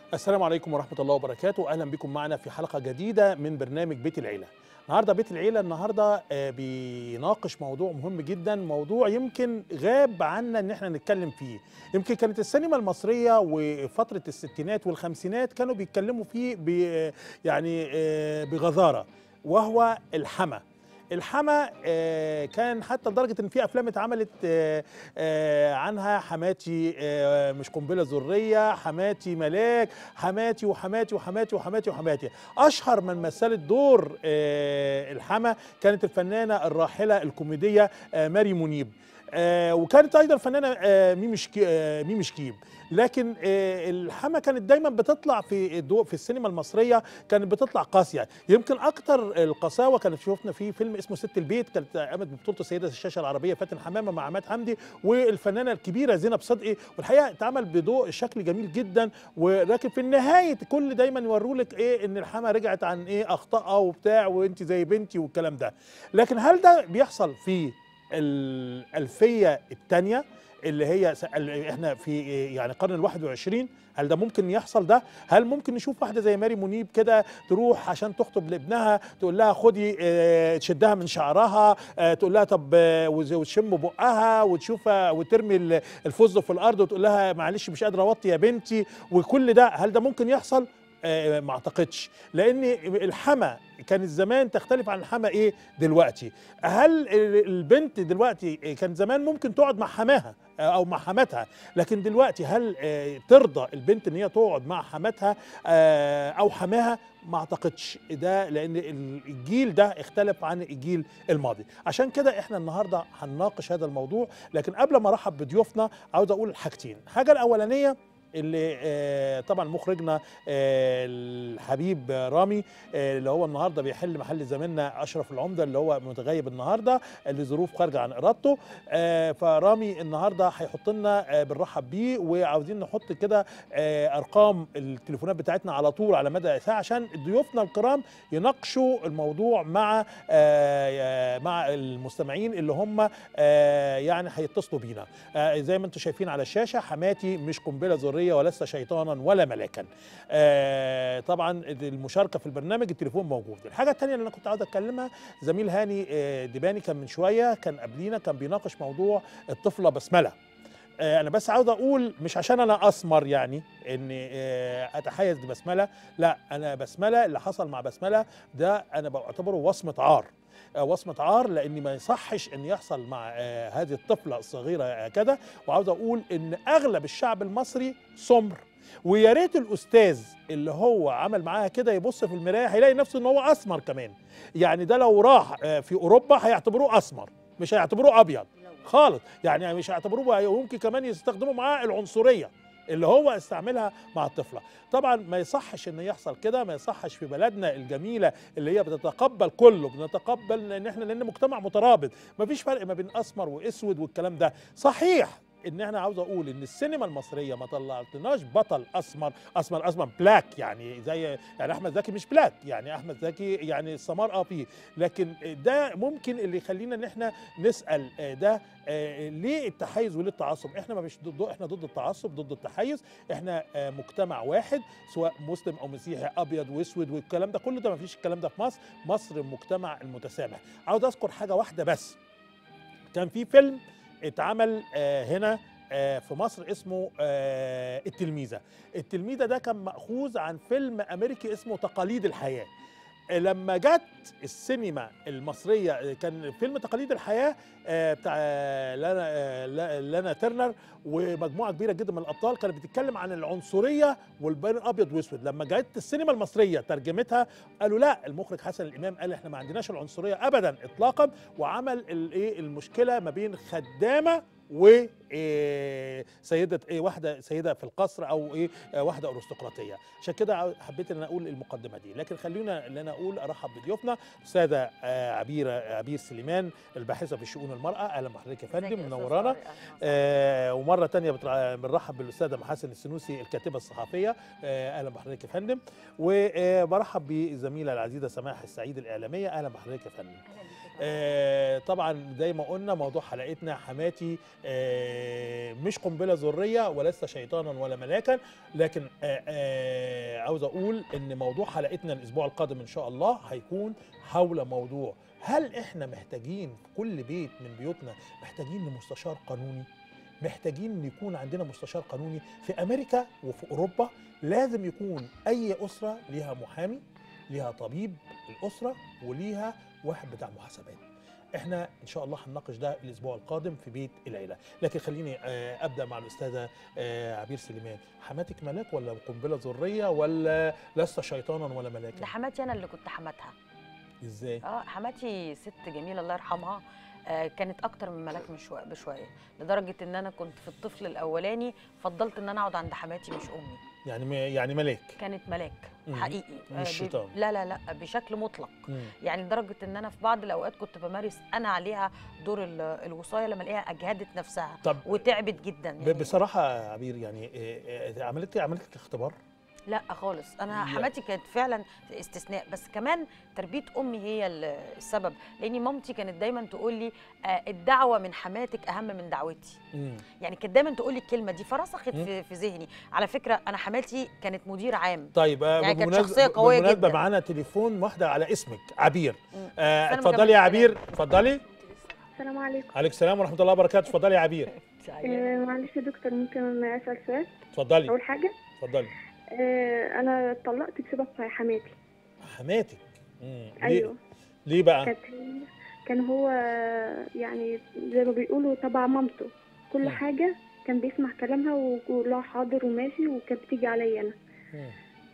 السلام عليكم ورحمة الله وبركاته أهلا بكم معنا في حلقة جديدة من برنامج بيت العيلة النهاردة بيت العيلة النهاردة آه، بيناقش موضوع مهم جدا موضوع يمكن غاب عنا ان احنا نتكلم فيه يمكن كانت السينما المصرية وفترة الستينات والخمسينات كانوا بيتكلموا فيه ب يعني آه، بغزارة وهو الحما الحما آه، كان حتى لدرجه ان في افلام اتعملت آه، آه، عنها حماتي آه، مش قنبله ذريه حماتي ملاك حماتي وحماتي وحماتي وحماتي وحماتي اشهر من مثلت دور آه، الحما كانت الفنانه الراحله الكوميديه آه، ماري منيب آه، وكانت ايضا الفنانه آه، ميمي شكي- آه، ميمي شكيب لكن آه، الحما كانت دايما بتطلع في الضوء في السينما المصريه كانت بتطلع قاسيه يمكن اكتر القساوه كانت شفنا في فيلم اسمه ست البيت كانت قامت ببطوله سيده الشاشه العربيه فاتن حمامه مع عماد حمدي والفنانه الكبيره زينب صدقي والحقيقه اتعمل بضوء شكل جميل جدا ولكن في النهايه كل دايما يوروا لك ايه ان الحما رجعت عن ايه اخطائها وبتاع وانت زي بنتي والكلام ده لكن هل ده بيحصل في الألفية الثانية اللي هي س- ال- احنا في يعني القرن الواحد وعشرين هل ده ممكن يحصل ده؟ هل ممكن نشوف واحدة زي ماري منيب كده تروح عشان تخطب لابنها تقول لها خدي آه، تشدها من شعرها آه، تقول لها طب آه، وز- وتشم بقها وتشوفها وترمي ال- الفز في الأرض وتقول لها معلش مش قادرة أوطي يا بنتي وكل ده هل ده ممكن يحصل؟ آه، ما اعتقدش لان الحما كانت زمان تختلف عن الحما ايه دلوقتي هل ال- البنت دلوقتي كان زمان ممكن تقعد مع حماها آه، او مع حماتها لكن دلوقتي هل آه، ترضى البنت ان هي تقعد مع حماتها آه، او حماها ما اعتقدش ده لان ال- الجيل ده اختلف عن الجيل الماضي عشان كده احنا النهارده هنناقش هذا الموضوع لكن قبل ما ارحب بضيوفنا عاوز اقول حاجتين الحاجه الاولانيه اللي آه، طبعا مخرجنا آه، الحبيب رامي آه، اللي هو النهارده بيحل محل زميلنا اشرف العمده اللي هو متغيب النهارده لظروف خارجه عن ارادته آه، فرامي النهارده هيحط لنا آه، بنرحب بيه وعاوزين نحط كده آه، ارقام التليفونات بتاعتنا على طول على مدى ساعه عشان ضيوفنا الكرام يناقشوا الموضوع مع آه، مع المستمعين اللي هم آه، يعني هيتصلوا بينا آه، زي ما انتم شايفين على الشاشه حماتي مش قنبله ذريه ولست شيطانا ولا ملاكا آه، طبعا المشاركه في البرنامج التليفون موجود الحاجه الثانيه اللي انا كنت عاوز اتكلمها زميل هاني آه، دباني كان من شويه كان قبلينا كان بيناقش موضوع الطفله بسمله آه، انا بس عاوز اقول مش عشان انا اسمر يعني اني آه، اتحيز لبسمله لا انا بسمله اللي حصل مع بسمله ده انا بعتبره وصمه عار آه، وصمة عار لأن ما يصحش أن يحصل مع آه، هذه الطفلة الصغيرة هكذا وعاوز أقول أن أغلب الشعب المصري سمر ويا ريت الأستاذ اللي هو عمل معاها كده يبص في المراية هيلاقي نفسه أن هو أسمر كمان يعني ده لو راح آه، في أوروبا هيعتبروه أسمر مش هيعتبروه أبيض خالص يعني مش هيعتبروه ويمكن كمان يستخدموا معاه العنصرية اللي هو استعملها مع الطفله طبعا ما يصحش ان يحصل كده ما يصحش في بلدنا الجميله اللي هي بتتقبل كله بنتقبل ان احنا لان مجتمع مترابط ما فيش فرق ما بين اسمر واسود والكلام ده صحيح ان احنا عاوز اقول ان السينما المصريه ما طلعتناش بطل اسمر اسمر اسمر بلاك يعني زي يعني احمد زكي مش بلاك يعني احمد زكي يعني السمار اه فيه لكن ده ممكن اللي يخلينا ان احنا نسال آه، ده آه، ليه التحيز وليه التعصب احنا ما مش ضد احنا ضد التعصب ضد التحيز احنا آه، مجتمع واحد سواء مسلم او مسيحي ابيض واسود والكلام ده كله ده ما فيش الكلام ده في مصر مصر المجتمع المتسامح عاوز اذكر حاجه واحده بس كان في فيلم اتعمل آه، هنا آه، في مصر اسمه آه، التلميذه التلميذه ده كان ماخوذ عن فيلم امريكي اسمه تقاليد الحياه لما جت السينما المصريه كان فيلم تقاليد الحياه آه، بتاع لانا آه، لا- لانا ترنر ومجموعه كبيره جدا من الابطال كانت بتتكلم عن العنصريه والبين ابيض واسود لما جت السينما المصريه ترجمتها قالوا لا المخرج حسن الامام قال احنا ما عندناش العنصريه ابدا اطلاقا وعمل الايه المشكله ما بين خدامه و إيه، سيده ايه واحده سيده في القصر او ايه آه، واحده ارستقراطيه عشان كده عاو- حبيت ان انا اقول المقدمه دي لكن خلونا ان انا اقول ارحب بضيوفنا استاذه آه، عبيره عبير سليمان الباحثه في شؤون المراه اهلا بحضرتك يا فندم منورانا آه ومره تانية بترا- بنرحب بالاستاذه محاسن السنوسي الكاتبه الصحفيه آه اهلا بحضرتك يا فندم وبرحب بالزميله العزيزه سماح السعيد الاعلاميه اهلا بحضرتك يا فندم آه طبعا زي ما قلنا موضوع حلقتنا حماتي آه آه، مش قنبله ذريه ولست شيطانا ولا ملاكا لكن آه، آه، عاوز اقول ان موضوع حلقتنا الاسبوع القادم ان شاء الله هيكون حول موضوع هل احنا محتاجين في كل بيت من بيوتنا محتاجين لمستشار قانوني محتاجين ان يكون عندنا مستشار قانوني في امريكا وفي اوروبا لازم يكون اي اسره ليها محامي ليها طبيب الاسره وليها واحد بتاع محاسبات احنا ان شاء الله هنناقش ده الاسبوع القادم في بيت العيله لكن خليني آه، ابدا مع الاستاذه آه، عبير سليمان حماتك ملاك ولا قنبله ذريه ولا لست شيطانا ولا ده ملاكا حماتي انا اللي كنت حماتها ازاي اه حماتي ست جميله الله يرحمها آه كانت اكتر من ملاك من شويه بشويه لدرجه ان انا كنت في الطفل الاولاني فضلت ان انا اقعد عند حماتي مش امي يعني م- يعني ملاك كانت ملاك مم. حقيقي مش ب- شيطان. لا لا لا بشكل مطلق مم. يعني لدرجه ان انا في بعض الاوقات كنت بمارس انا عليها دور ال- الوصايه لما الاقيها اجهدت نفسها طب وتعبت جدا ب- يعني بصراحه يا عبير يعني آه، آه، عملت عملت لك اختبار لا خالص انا لا. حماتي كانت فعلا استثناء بس كمان تربيه امي هي ال- السبب لان مامتي كانت دايما تقول لي آه، الدعوه من حماتك اهم من دعوتي مم. يعني كانت دايما تقول لي الكلمه دي فرسخت مم. في, في ذهني على فكره انا حماتي كانت مدير عام طيب آه، يعني كانت بمناسبة- شخصية قوية بالمناسبة جداً. معانا تليفون واحدة على اسمك عبير مم. آه، بس أنا ما اتفضلي يا كملتش عبير اتفضلي السلام عليكم عليك السلام ورحمة الله وبركاته اتفضلي يا عبير آه معلش يا دكتور ممكن اسال سؤال اتفضلي اول حاجه اتفضلي آه انا اتطلقت بسبب حماتي حماتك مم. ليه ايوه ليه بقى كانت كان هو يعني زي ما بيقولوا تبع مامته كل مم. حاجه كان بيسمع كلامها ويقول لها حاضر وماشي وكانت بتيجي عليا انا مم.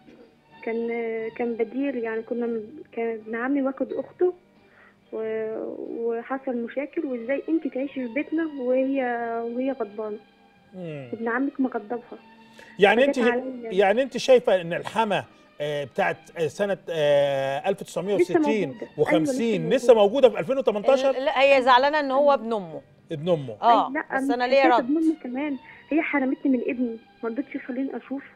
كان كان بديل يعني كنا من- كان ابن عمي واخد اخته و- وحصل مشاكل وازاي انت تعيشي في بيتنا وهي وهي غضبانه مم. ابن عمك مغضبها يعني انت فجت عليا. يعني انت شايفة ان الحما آه، بتاعت آه، سنة آه، 1960 موجودة. و50 أيوة، لسه لسه موجودة في ال- 2018 لا هي زعلانه ان هو ابن امه ابن امه اه أي لا بس مش انا ليا حكاية رد ابن أمي كمان هي حرمتني من ابني ما رضتش تخليني اشوفه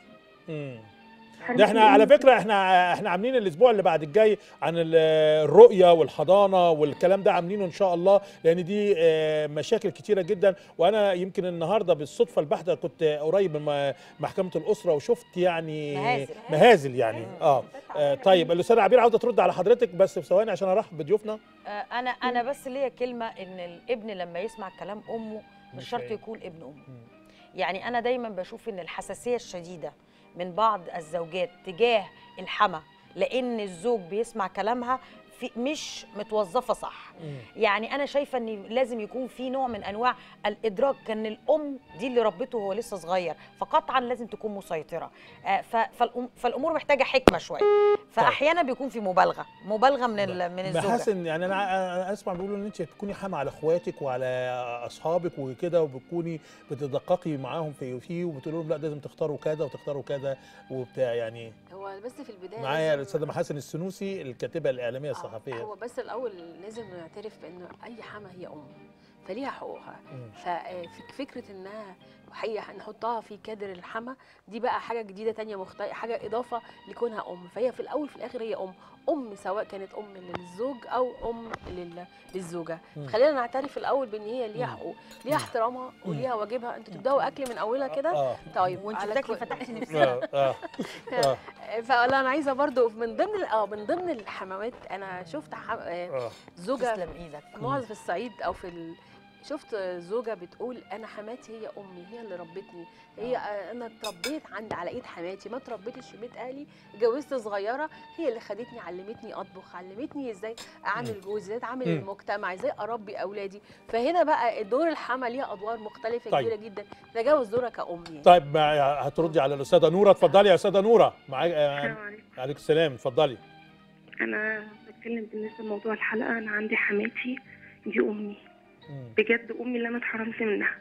مم. حرمتني ده احنا من على ابني. فكره احنا احنا عاملين الاسبوع اللي بعد الجاي عن ال- الرؤيه والحضانه والكلام ده عاملينه ان شاء الله لان دي آه، مشاكل كتيره جدا وانا يمكن النهارده بالصدفه البحته كنت قريب من م- محكمه الاسره وشفت يعني مهازل. مهازل يعني اه آه، طيب الاستاذه عبير عاوزه ترد على حضرتك بس في ثواني عشان ارحب بضيوفنا آه، انا انا بس ليا كلمه ان الابن لما يسمع كلام امه مش مش شرط هي- يكون ابن امه مم. يعني انا دايما بشوف ان الحساسيه الشديده من بعض الزوجات تجاه الحما لان الزوج بيسمع كلامها في مش متوظفه صح مم. يعني انا شايفه ان لازم يكون في نوع من انواع الادراك ان الام دي اللي ربته وهو لسه صغير فقطعا لازم تكون مسيطره آه، ف- فالأم- فالامور محتاجه حكمه شويه فاحيانا بيكون في مبالغه مبالغه من ال- من الزوجه محاسن يعني انا انا اسمع بيقولوا ان انت بتكوني حامه على اخواتك وعلى اصحابك وكده وبتكوني بتدققي معاهم في فيه وبتقول لهم لا لازم تختاروا كذا وتختاروا كذا وبتاع يعني هو بس في البدايه معايا لازم- الاستاذه محاسن السنوسي الكاتبه الاعلاميه آه، الصحفيه هو بس الاول لازم نعترف بان اي حما هي ام فليها حقوقها مم. ففكره انها هي نحطها في كادر الحما دي بقى حاجه جديده تانية مختلفه حاجه اضافه لكونها ام فهي في الاول في الاخر هي ام ام سواء كانت ام للزوج او ام لل- للزوجه مم. خلينا نعترف الاول بان هي ليها مم. حقوق ليها احترامها مم. وليها واجبها انتوا تبداوا اكل من اولها كده اه طيب وانت على بتاكلي كو- فتحتي نفسك اه اه اه فلا انا عايزه برضو من ضمن اه من ضمن الحمامات انا شفت حم... آه، اه زوجه تسلم ايدك معظم في الصعيد او في ال... شفت زوجه بتقول انا حماتي هي امي هي اللي ربتني هي آه، انا اتربيت عند على ايد حماتي ما اتربيتش في بيت اهلي اتجوزت صغيره هي اللي خدتني علمتني اطبخ علمتني ازاي اعمل جوز ازاي اتعامل مم. المجتمع ازاي اربي اولادي فهنا بقى دور الحما ليها ادوار مختلفه طيب. كبيره جدا تجاوز دورها كأم يعني. طيب ما هتردي على الاستاذه نوره اتفضلي يا استاذه نوره معاك آه، السلام عليكم عليك السلام اتفضلي انا بتكلم بالنسبه لموضوع الحلقه انا عندي حماتي دي امي مم. بجد امي اللي انا اتحرمت منها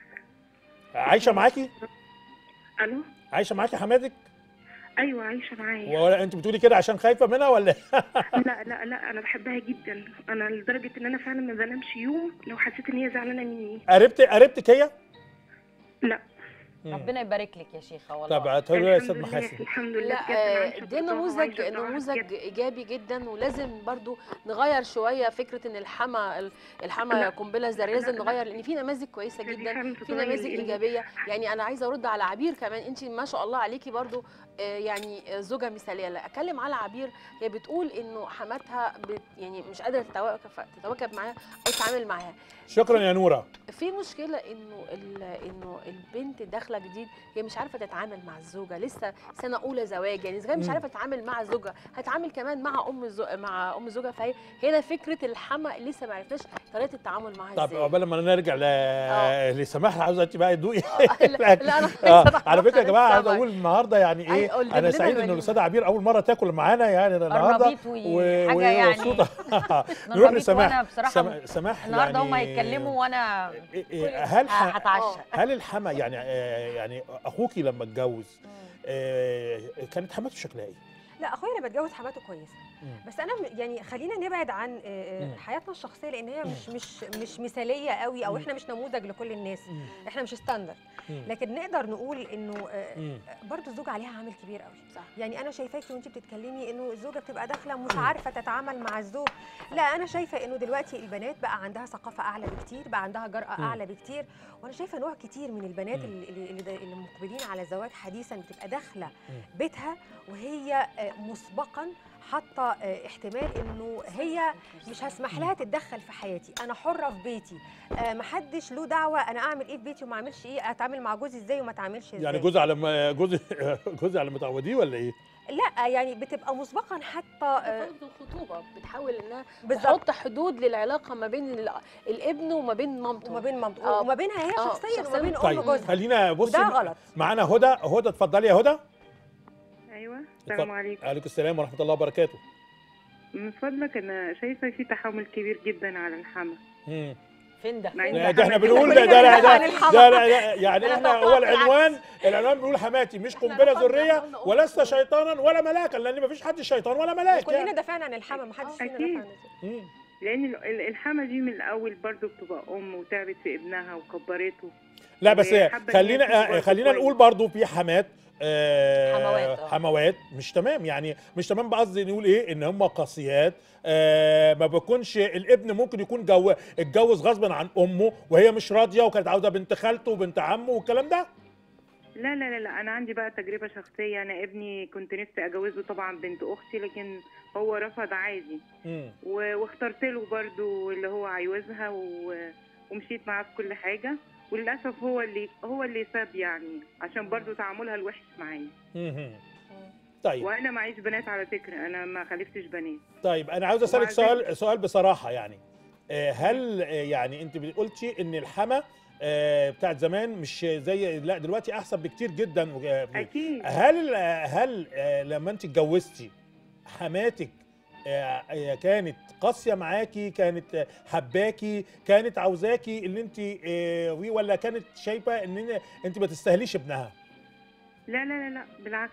عايشه معاكي الو عايشه معاكي حماتك ايوه عايشه معايا ولا انت بتقولي كده عشان خايفه منها ولا إيه؟ لا لا لا انا بحبها جدا انا لدرجه ان انا فعلا ما بنامش يوم لو حسيت ان هي زعلانه مني قربت قربتك هي لا مم. ربنا يبارك لك يا شيخه والله طب تقول يا الحمد استاذ لله محاسن الحمد لله لا بجد أنا آه، عايشة ده بطاقة نموذج وعايشة بطاقة نموذج بجد. ايجابي جدا ولازم برضو نغير شويه فكره ان الحما الحما لا. قنبله ذريه لا، لازم لا. نغير لان في نماذج كويسه دي جدا فعلاً في تتغير نماذج لأن ايجابيه يعني انا عايزه ارد على عبير كمان انت ما شاء الله عليكي برضو آه، يعني آه، زوجه مثاليه لا اتكلم على عبير هي بتقول انه حماتها بت يعني مش قادره تتواكب تتواكب معاها او تتعامل معاها شكرا يا نوره في مشكله انه ال- انه البنت داخله جديد هي مش عارفه تتعامل مع الزوجه لسه سنه اولى زواج يعني اذا كانت مش مم. عارفه تتعامل مع زوجها هتعامل كمان مع ام الزو... مع ام زوجها فهي هنا فكره الحما لسه ما عرفناش طريقه التعامل معاها طب ازاي قبل ما نرجع ل... آه. لسماح عاوزه انت بقى تدوقي لا, لا انا آه. على فكره يا جماعه عايز لسه اقول النهارده يعني عايز ايه أقول انا لنا سعيد ان الوليمة. الاستاذه عبير اول مره تاكل معانا يعني النهارده قرنبيط وحاجه يعني ومبسوطه نروح قرنبيط لسماح وانا بصراحه سم- سماح النهارده هم يعني هيتكلموا وانا إيه- إيه، هل ح... هتعشى هل الحما يعني آه، يعني اخوكي لما اتجوز آه، كانت حماته شكلها ايه؟ لا اخويا لما اتجوز حماته كويسه مم. بس انا م- يعني خلينا نبعد عن آه، آه، مم. حياتنا الشخصيه لان هي مش مش مش مثاليه قوي او مم. احنا مش نموذج لكل الناس مم. احنا مش ستاندرد مم. لكن نقدر نقول انه آه، مم. برضو الزوجه عليها عامل كبير قوي صح. يعني انا شايفاكي وانت بتتكلمي انه الزوجه بتبقى داخله مش عارفه تتعامل مع الزوج لا انا شايفه انه دلوقتي البنات بقى عندها ثقافه اعلى بكتير بقى عندها جرأه مم. اعلى بكتير وانا شايفه نوع كتير من البنات مم. اللي, اللي, اللي اللي مقبلين على الزواج حديثا بتبقى داخله مم. بيتها وهي آه، مسبقا حاطه آه، احتمال انه هي مش هسمح لها تتدخل في حياتي انا حره في بيتي آه، محدش له دعوه انا اعمل ايه في بيتي وما اعملش ايه اتعامل مع جوزي ازاي وما اتعاملش ازاي يعني جوز على ما جوز جوز على متعوديه ولا ايه؟ لا يعني بتبقى مسبقا حتى آه، فترة الخطوبه بتحاول انها بالظبط تحط حدود للعلاقه ما بين ال- الابن وما بين مامته وما بين مامته آه. وما بينها هي آه، شخصيا وما شخصياً. بين ام طيب جوزها خلينا بصي وده غلط معانا هدى هدى اتفضلي يا هدى ايوه اتفضل. السلام عليكم عليكم السلام ورحمه الله وبركاته من فضلك انا شايفه في تحامل كبير جدا على الحما مم. فين ده مع فين إن لا، ده ده احنا كلنا بنقول ده كلنا ده بنتكلم عن ده الحما. ده لا لا يعني أنا احنا هو توقعت العنوان العنوان بيقول حماتي مش إحنا قنبله رفضنا ذريه قلنا ولست أخته. شيطانا ولا ملاكا لان مفيش حد شيطان ولا ملاك كلنا يعني. دافعنا عن الحما ما حدش فينا أكيد. دافع عن الزوج. مم. لان ال- ال- الحما دي من الاول برضو بتبقى ام وتعبت في ابنها وكبرته لا بس وهي حابة إن هي خلينا تكون آه، برضه خلينا كويس. نقول برضو في حمات آه، حموات، آه. حموات مش تمام يعني مش تمام بقصدي نقول ايه ان هم قاسيات آه ما بيكونش الابن ممكن يكون جو اتجوز غصبا عن امه وهي مش راضيه وكانت عاوزه بنت خالته وبنت عمه والكلام ده لا لا لا لا انا عندي بقى تجربه شخصيه انا ابني كنت نفسي اجوزه طبعا بنت اختي لكن هو رفض عادي مم. و- واخترت له برضو اللي هو عايزها و- ومشيت معاه في كل حاجه وللاسف هو اللي هو اللي ساب يعني عشان برضو تعاملها الوحش معايا مم. طيب وانا معيش بنات على فكره انا ما خلفتش بنات طيب انا عاوز اسالك وبعدين- سؤال سؤال بصراحه يعني آه، هل آه، يعني انت قلتي ان الحما آه، بتاعت زمان مش زي لا دلوقتي احسن بكتير جدا آه، اكيد هل هل آه، لما انت اتجوزتي حماتك آه، آه، كانت قاسيه معاكي كانت آه، حباكي كانت عاوزاكي اللي انت آه، وي ولا كانت شايفه ان انت ما تستاهليش ابنها لا لا لا لا بالعكس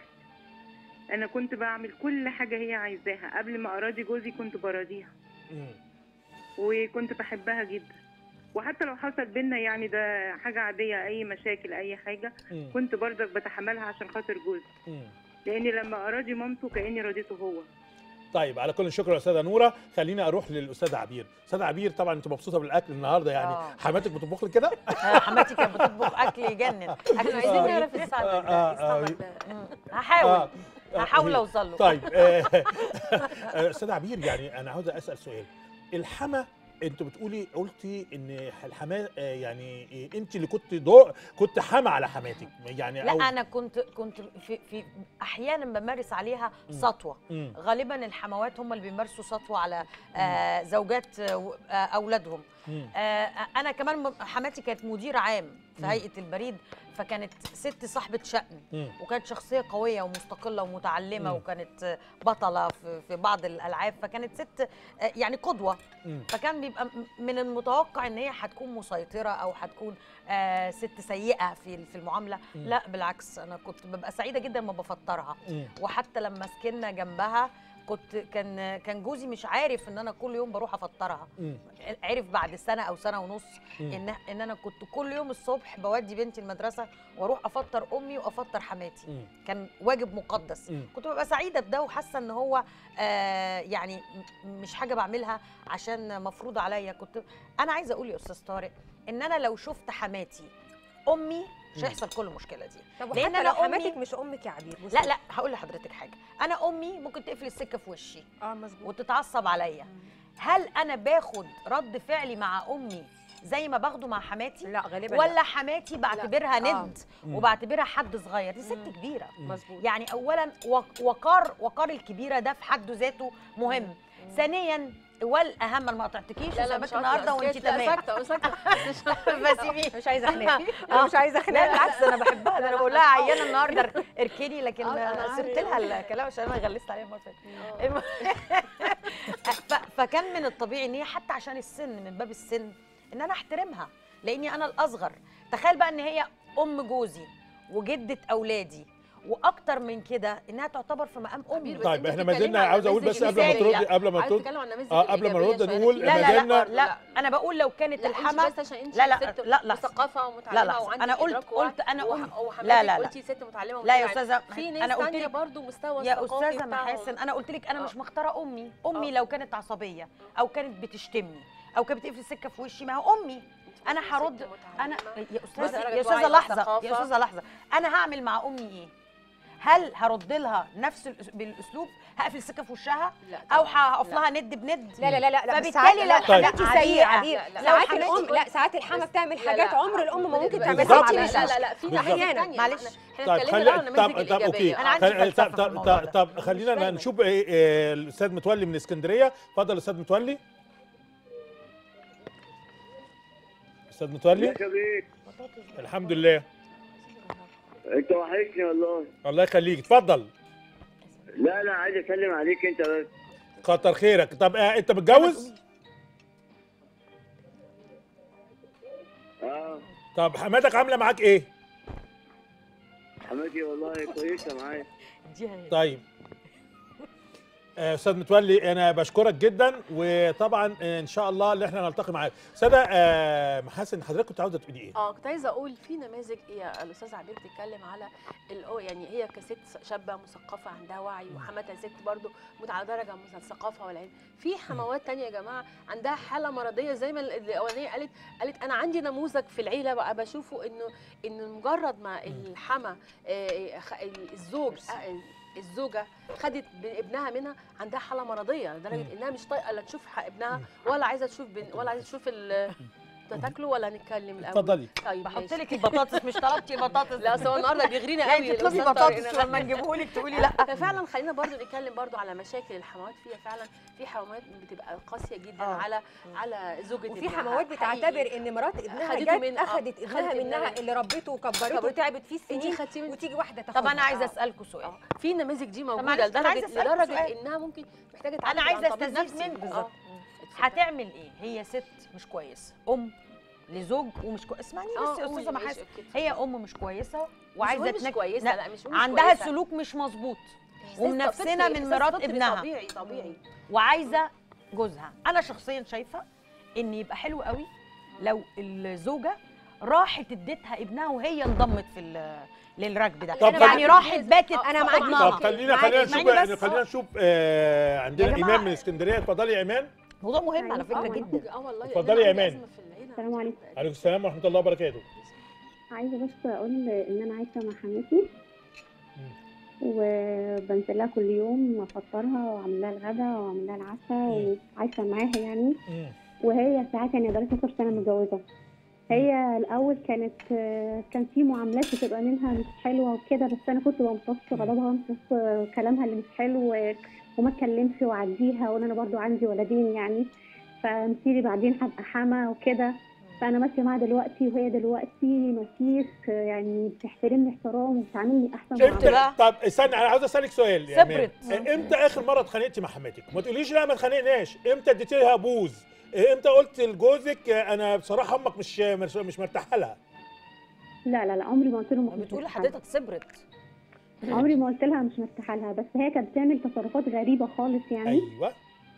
انا كنت بعمل كل حاجه هي عايزاها قبل ما اراضي جوزي كنت براضيها مم. وكنت بحبها جدا وحتى لو حصل بينا يعني ده حاجه عاديه اي مشاكل اي حاجه مم. كنت برضك بتحملها عشان خاطر جوزي مم. لاني لما اراضي مامته كاني راضيته هو طيب على كل شكر يا استاذه نوره خليني اروح للاستاذه عبير استاذه عبير طبعا انت مبسوطه بالاكل النهارده يعني آه. حماتك بتطبخ لك كده آه، حماتي كانت بتطبخ اكل يجنن اكل احنا عايزين سوري. نعرف السبب آه، ده آه، إيه آه. السبب ده مم. هحاول آه، آه، هحاول هي- اوصل له طيب آه، آه، استاذه عبير يعني انا عاوز اسال سؤال الحما انت بتقولي قلتي ان الحما آه، يعني آه، انت اللي كنت دو كنت حما على حماتك يعني لا انا كنت كنت في, في احيانا بمارس عليها مم. سطوه مم. غالبا الحموات هم اللي بيمارسوا سطوه على آه زوجات آه و- آه اولادهم مم. آه انا كمان م- حماتي كانت مدير عام في مم. هيئه البريد فكانت ست صاحبه شأن مم. وكانت شخصيه قويه ومستقله ومتعلمه مم. وكانت آه، بطله في, في بعض الالعاب فكانت ست آه، يعني قدوه مم. فكان بيبقى م- من المتوقع ان هي هتكون مسيطره او هتكون آه ست سيئه في في المعامله مم. لا بالعكس انا كنت ببقى سعيده جدا ما بفطرها مم. وحتى لما سكننا جنبها كنت كان كان جوزي مش عارف ان انا كل يوم بروح افطرها مم. عرف بعد سنه او سنه ونص مم. ان ان انا كنت كل يوم الصبح بودي بنتي المدرسه واروح افطر امي وافطر حماتي مم. كان واجب مقدس مم. كنت ببقى سعيده بده وحاسه ان هو آه يعني م- مش حاجه بعملها عشان مفروض عليا كنت انا عايزه اقول يا استاذ طارق ان انا لو شفت حماتي امي مش مم. هيحصل كل المشكله دي طب لأن وحتى أنا لو أمي- حماتك مش امك يا عبير بصي. لا لا هقول لحضرتك حاجه انا امي ممكن تقفل السكه في وشي اه مظبوط وتتعصب عليا هل انا باخد رد فعلي مع امي زي ما باخده مع حماتي لا غالبا ولا حماتي بعتبرها لا. ند مم. وبعتبرها حد صغير دي ست مم. كبيره مظبوط يعني اولا وق- وقار وقار الكبيره ده في حد ذاته مهم ثانيا والاهم انا ما قطعتكيش وسابك النهارده وانت تمام ساكته ساكته بسيبيه مش عايزه خناق انا مش عايزه لا خناق بالعكس انا بحبها ده انا بقول لها عيانه النهارده اركني لكن آه، أنا سبت عارفة. لها الكلام عشان انا غلست عليها المره اللي فاتت الم- ف- فكان من الطبيعي ان هي حتى عشان السن من باب السن ان انا احترمها لاني انا الاصغر تخيل بقى ان هي ام جوزي وجده اولادي واكتر من كده انها تعتبر في مقام امي بس طيب أنت احنا ما بتتكلمي زلنا عن عاوز اقول بس نماذج قبل ما مثالية. تردي قبل ما عايز تردي تتكلم عن نماذج اه قبل ما إيجابية نرد شوية. نقول لا ما لا لا زلنا لا انا بقول لو كانت لا انت الحما بس عشان انت لا لا ست لا لا مثقفه لا ومتعلمه لا وعندك انا قلت إدراك وعي قلت انا وح- قلت وحماتك لا لا لا قلتي ست متعلمه لا يا ومتعلمة. استاذه في ناس انا قلت تانية لك برضه مستوى يا الثقافي استاذه بتاعهم. محاسن انا قلت لك انا آه. مش مختاره امي امي آه. لو كانت عصبيه او كانت بتشتمني او كانت بتقفل السكه في وشي ما هو امي انا ست هرد انا متعلمة. يا استاذه درجة يا استاذه وعي لحظه وثقافة. يا استاذه لحظه انا هعمل مع امي ايه هل هرد لها نفس الأس- بالاسلوب هقفل السكه في وشها لا او طبعاً. هقف لا. لها ند بند لا لا لا لا بس فبالتالي ساعات- لو لا، طيب. حماتي عبير، سيئه عبير، لا، لا، لو ساعات حماتي الام لا ساعات الحما بس- بتعمل لا، حاجات لا، عمر الام ما ممكن بس- تعملها بالظبط. مع لا بنتها لا لا في بالظبط. ناحيه أحياناً. ثانيه معلش. احنا طيب اتكلمنا خلي بقى عن طب النماذج طب اوكي الايجابيه أنا عندي خلي- فلسفة طب في الموضوع طب ده. طب خلينا مش دايماً. نشوف إيه- إيه الاستاذ متولي من اسكندريه اتفضل استاذ متولي استاذ متولي يا كبير الحمد لله انت وحشني والله الله يخليك اتفضل لا لا عايز اسلم عليك انت بس كتر خيرك طب آه انت متجوز اه طب حماتك عامله معاك ايه حماتي والله كويسه معايا طيب آه، استاذ متولي انا بشكرك جدا وطبعا آه، ان شاء الله اللي احنا نلتقي معاك استاذه آه، محاسن حضرتك كنت عاوزه تقولي ايه اه كنت عايزه اقول في نماذج هي الاستاذه عبير بتتكلم على الأو يعني هي كست شابه مثقفه عندها وعي وحماتها ست برضو على درجه من الثقافه والعلم في حموات تانية يا جماعه عندها حاله مرضيه زي ما الاولانيه قالت قالت انا عندي نموذج في العيله بقى بشوفه انه انه مجرد ما الحما آه، خ- الزوج آه، الزوجه خدت ب- ابنها منها عندها حاله مرضيه لدرجه مم. انها مش طايقه لا تشوف ح- ابنها ولا عايزه تشوف بن ولا عايزه تشوف ال- انتوا هتاكلوا ولا هنتكلم الاول اتفضلي طيب بحط ماشي. لك البطاطس مش طلبتي البطاطس لا اصل هو النهارده بيغرينا قوي يعني تطلبي الأستاذ طارق بطاطس إن أنا- لما نجيبه لك تقولي لا ففعلا خلينا برضو نتكلم برضو على مشاكل الحموات فيها فعلا في حموات بتبقى قاسيه جدا آه. على على زوجة وفي ابنها حموات حقيقي. بتعتبر ان مرات ابنها خدته جت من- آه، اخدت ابنها خدت منها ابنها. اللي ربته وكبرته كبرته. وتعبت فيه انت السنين خدتي من وتيجي واحده تاخدها طب انا عايزه آه. اسالكم سؤال آه. في نماذج دي معلش، موجوده أنا عايزة لدرجه أسألكوا لدرجه سؤال. انها ممكن محتاجه أنا تعالج عايزة عن طبيب أستزيد نفسي. منك آه. بالظبط. اتفضلي. هتعمل ايه هي ست مش كويسه ام لزوج ومش كويس اسمعني آه، بس يا قولي، استاذه ماشي، محاسن أوكي، هي اتفضلي. ام مش كويسه مش وعايزه مش تنك- كويسه لا، لا مش مش عندها كويسة. سلوك مش مظبوط إحساس ومنفسنة فطري، من إحساس مرات فطري ابنها. طبيعي طبيعي وعايزه جوزها انا شخصيا شايفه ان يبقى حلو قوي لو الزوجه راحت اديتها ابنها وهي انضمت في ال- للركب ده طب يعني خلي- راحت باتت أنا في معاكي. حضنها. طب خلينا معاكي، خلينا اسمعيني نشوف بس. خلينا نشوف آه عندنا يا جماعة. ايمان من اسكندريه اتفضلي يا ايمان موضوع مهم على أيوة. فكره آه، جدا اه والله اتفضلي لأن يا عندي إيمان. أزمة في العيلة. السلام عليكم. عليكم السلام ورحمه الله وبركاته عايزه بس اقول ان انا عايشه مع حماتي وبنزل لها كل يوم افطرها واعمل لها الغدا واعمل لها العشاء وعايشه معاها يعني مم. وهي ساعات يعني بقالها 12 سنه متجوزه هي الاول كانت كان في معاملات بتبقى منها مش حلوه وكده بس انا كنت بمتص غضبها وامتص كلامها اللي مش حلو و- وما اتكلمش واعديها واقول انا برضو عندي ولدين يعني فمثيلي بعدين هبقى حما وكده فانا ماشيه معاها دلوقتي وهي دلوقتي مفيش يعني بتحترمني احترام وبتعاملني احسن شفت امتى بقى؟ طب استنى انا عاوز اسالك سؤال يا ايمان صبرت. آه، امتى اخر مره اتخانقتي مع حماتك ما تقوليش لا ما اتخانقناش امتى اديتي لها بوز آه، امتى قلت لجوزك آه، انا بصراحه امك مش مش, مش مرتاحه لها لا لا لا عمري ما قلت له ما كنتش بتقول بتحمل. لحضرتك صبرت عمري ما قلت لها مش مرتاحه لها بس هي كانت بتعمل تصرفات غريبه خالص يعني ايوه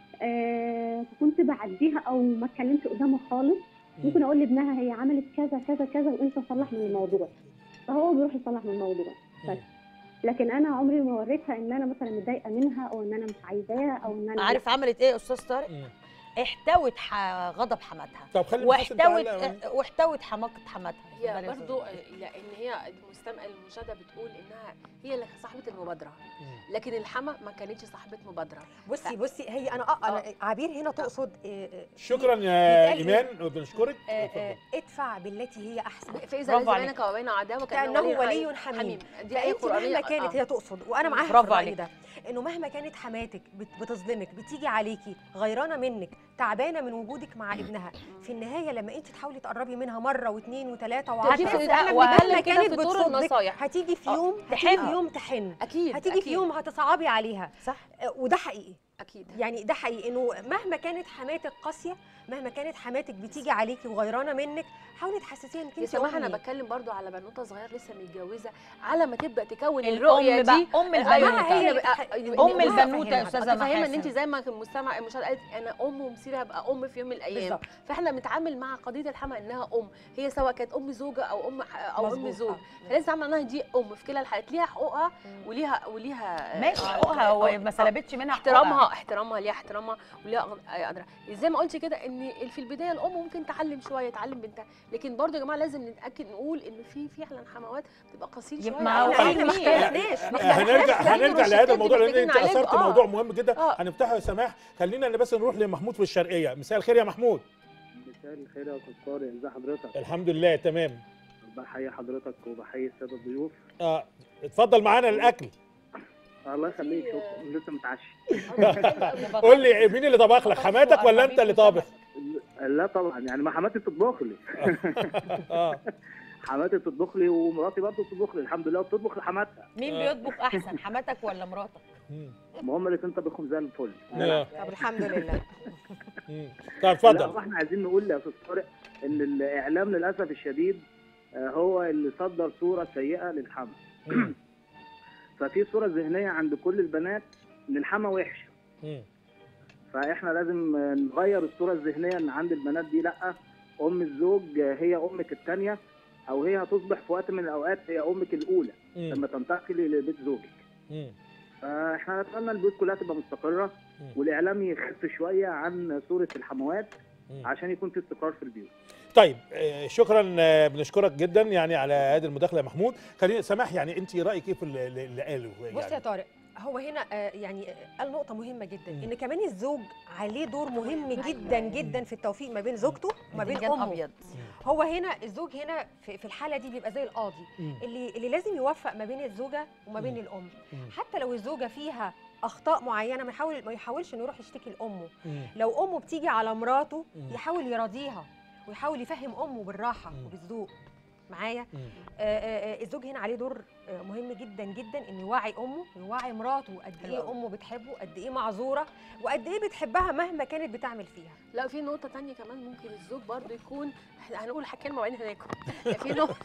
آه كنت بعديها او ما اتكلمش قدامها خالص ممكن اقول لابنها هي عملت كذا كذا كذا وانت صلح من الموضوع فهو بيروح يصلح من الموضوع بس لكن انا عمري ما وريتها ان انا مثلا متضايقه منها او ان انا مش عايزاها او ان انا عارف عملت ايه يا استاذ طارق مم. احتوت ح- غضب حماتها طب خلي المحاسن تعلق يا واحتوت واحتوت حماقه حماتها هي بالي يا برضو أستاذ. لان هي المستمع المشاهده بتقول انها هي اللي صاحبه المبادره مم. لكن الحما ما كانتش صاحبه مبادره بصي بصي هي انا اه انا عبير هنا تقصد آه، آه، شكرا يا يتقال ايمان وبنشكرك آه، آه، اتفضل. ادفع بالتي هي احسن فاذا برافو ليس عليك. بينك وبين عداوه كانه ولي حميم دي ايه فانت مهما قرانيه كانت آه. هي تقصد وانا معاها في برافو الراي عليك. ده انه مهما كانت حماتك بت- بتظلمك بتيجي عليكي غيرانه منك تعبانه من وجودك مع ابنها في النهايه لما انت تحاولي تقربي منها مره واثنين وثلاثه تجيب وعشرة في- مهما وأقل كده كانت في طور بتصدك النصايح. هتيجي في آه، يوم هتيجي تحن. في يوم تحن اكيد هتيجي في أكيد. يوم هتصعبي عليها صح آه، وده حقيقي اكيد يعني ده حقيقي انه مهما كانت حماتك قاسيه مهما كانت حماتك بتيجي عليكي وغيرانه منك حاولي تحسسيها انك يا انت سماح انا أمي. بتكلم برضو على بنوته صغيره لسه متجوزه على ما تبدا تكون الام الرؤيه بقى دي ام أيوة، البنوته هي اللي بقى- بتح- يبقى ام نفسها البنوته يا أفهمها. استاذه تفهمها ان محاسن انت زي ما المستمع المشاهد قالت انا ام ومصيري هبقى ام في يوم من الايام بالظبط. فاحنا بنتعامل مع قضيه الحما انها ام هي سواء كانت ام زوجه او ام او ام مظبوط. زوج آه. فلازم نتعامل انها دي ام في كلا الحالات ليها حقوقها مم. وليها وليها ماشي آه، حقوقها هو آه، ما آه، سلبتش منها احترامها احترامها ليها احترامها وليها أغ- آه، قدرها زي ما قلت كده ان في البدايه الام ممكن تعلم شويه تعلم بنتها لكن برضه يا جماعه لازم نتاكد نقول ان في فعلا حموات بتبقى قاسيين يبقى شويه ما هو يعني إحنا ما في- اختلفناش ما هنرجع اختلفناش، هنرجع لأن لهذا الروشتات الموضوع دي لان انت محتاجين اثرت نعالجه. موضوع مهم جدا آه. هنفتحه يا سماح خلينا بس نروح لمحمود في الشرقيه مساء الخير يا محمود مساء الخير يا استاذ طارق ازي حضرتك الحمد لله تمام بحيي حضرتك وبحيي الساده الضيوف اه اتفضل معانا الاكل الله يخليك شكرا لسه متعشي قول لي مين اللي طبخ لك حماتك ولا انت اللي طابخ لا طبعا يعني ما حماتي بتطبخ لي اه حماتي بتطبخ لي ومراتي برضه بتطبخ لي الحمد لله وبتطبخ لحماتها مين بيطبخ احسن حماتك ولا مراتك مم. ما هم الاثنين طبخهم زي الفل آه. طب الحمد لله مم. طب لا اتفضل احنا عايزين نقول يا استاذ طارق ان الاعلام للاسف الشديد آه، هو اللي صدر صوره سيئه للحما مم. ففي صوره ذهنيه عند كل البنات ان الحما وحشه مم. فاحنا لازم آه، نغير الصوره الذهنيه ان عند البنات دي لا ام الزوج آه، هي امك الثانيه او هي هتصبح في وقت من الاوقات هي امك الاولى مم. لما تنتقلي لبيت زوجك مم. فاحنا نتمنى البيوت كلها تبقى مستقره مم. والاعلام يخف شويه عن صوره الحموات مم. عشان يكون في استقرار في البيوت طيب آه، شكرا آه، بنشكرك جدا يعني على هذه المداخله يا محمود خلينا سماح يعني انت رايك ايه في اللي اللي قاله بص يا يعني طارق هو هنا آه، يعني آه، قال نقطة مهمة جدا مم. إن كمان الزوج عليه دور مهم جدا جدا في التوفيق ما بين زوجته وما بين فنجان أمه ابيض هو هنا الزوج هنا في في الحالة دي بيبقى زي القاضي مم. اللي اللي لازم يوفق ما بين الزوجة وما بين مم. الأم مم. حتى لو الزوجة فيها أخطاء معينة ما يحاول ما يحاولش إنه يروح يشتكي لأمه مم. لو أمه بتيجي على مراته مم. يحاول يراضيها ويحاول يفهم أمه بالراحة مم. وبالذوق معايا مم. آه، آه، آه، الزوج هنا عليه دور آه، مهم جدا جدا انه يوعي امه يوعي مراته قد حلو ايه أوي. امه بتحبه قد ايه معذوره وقد ايه بتحبها مهما كانت بتعمل فيها لا في نقطة تانية كمان ممكن الزوج برضه يكون احنا هنقول كلمة وبعدين هناكل في نقطة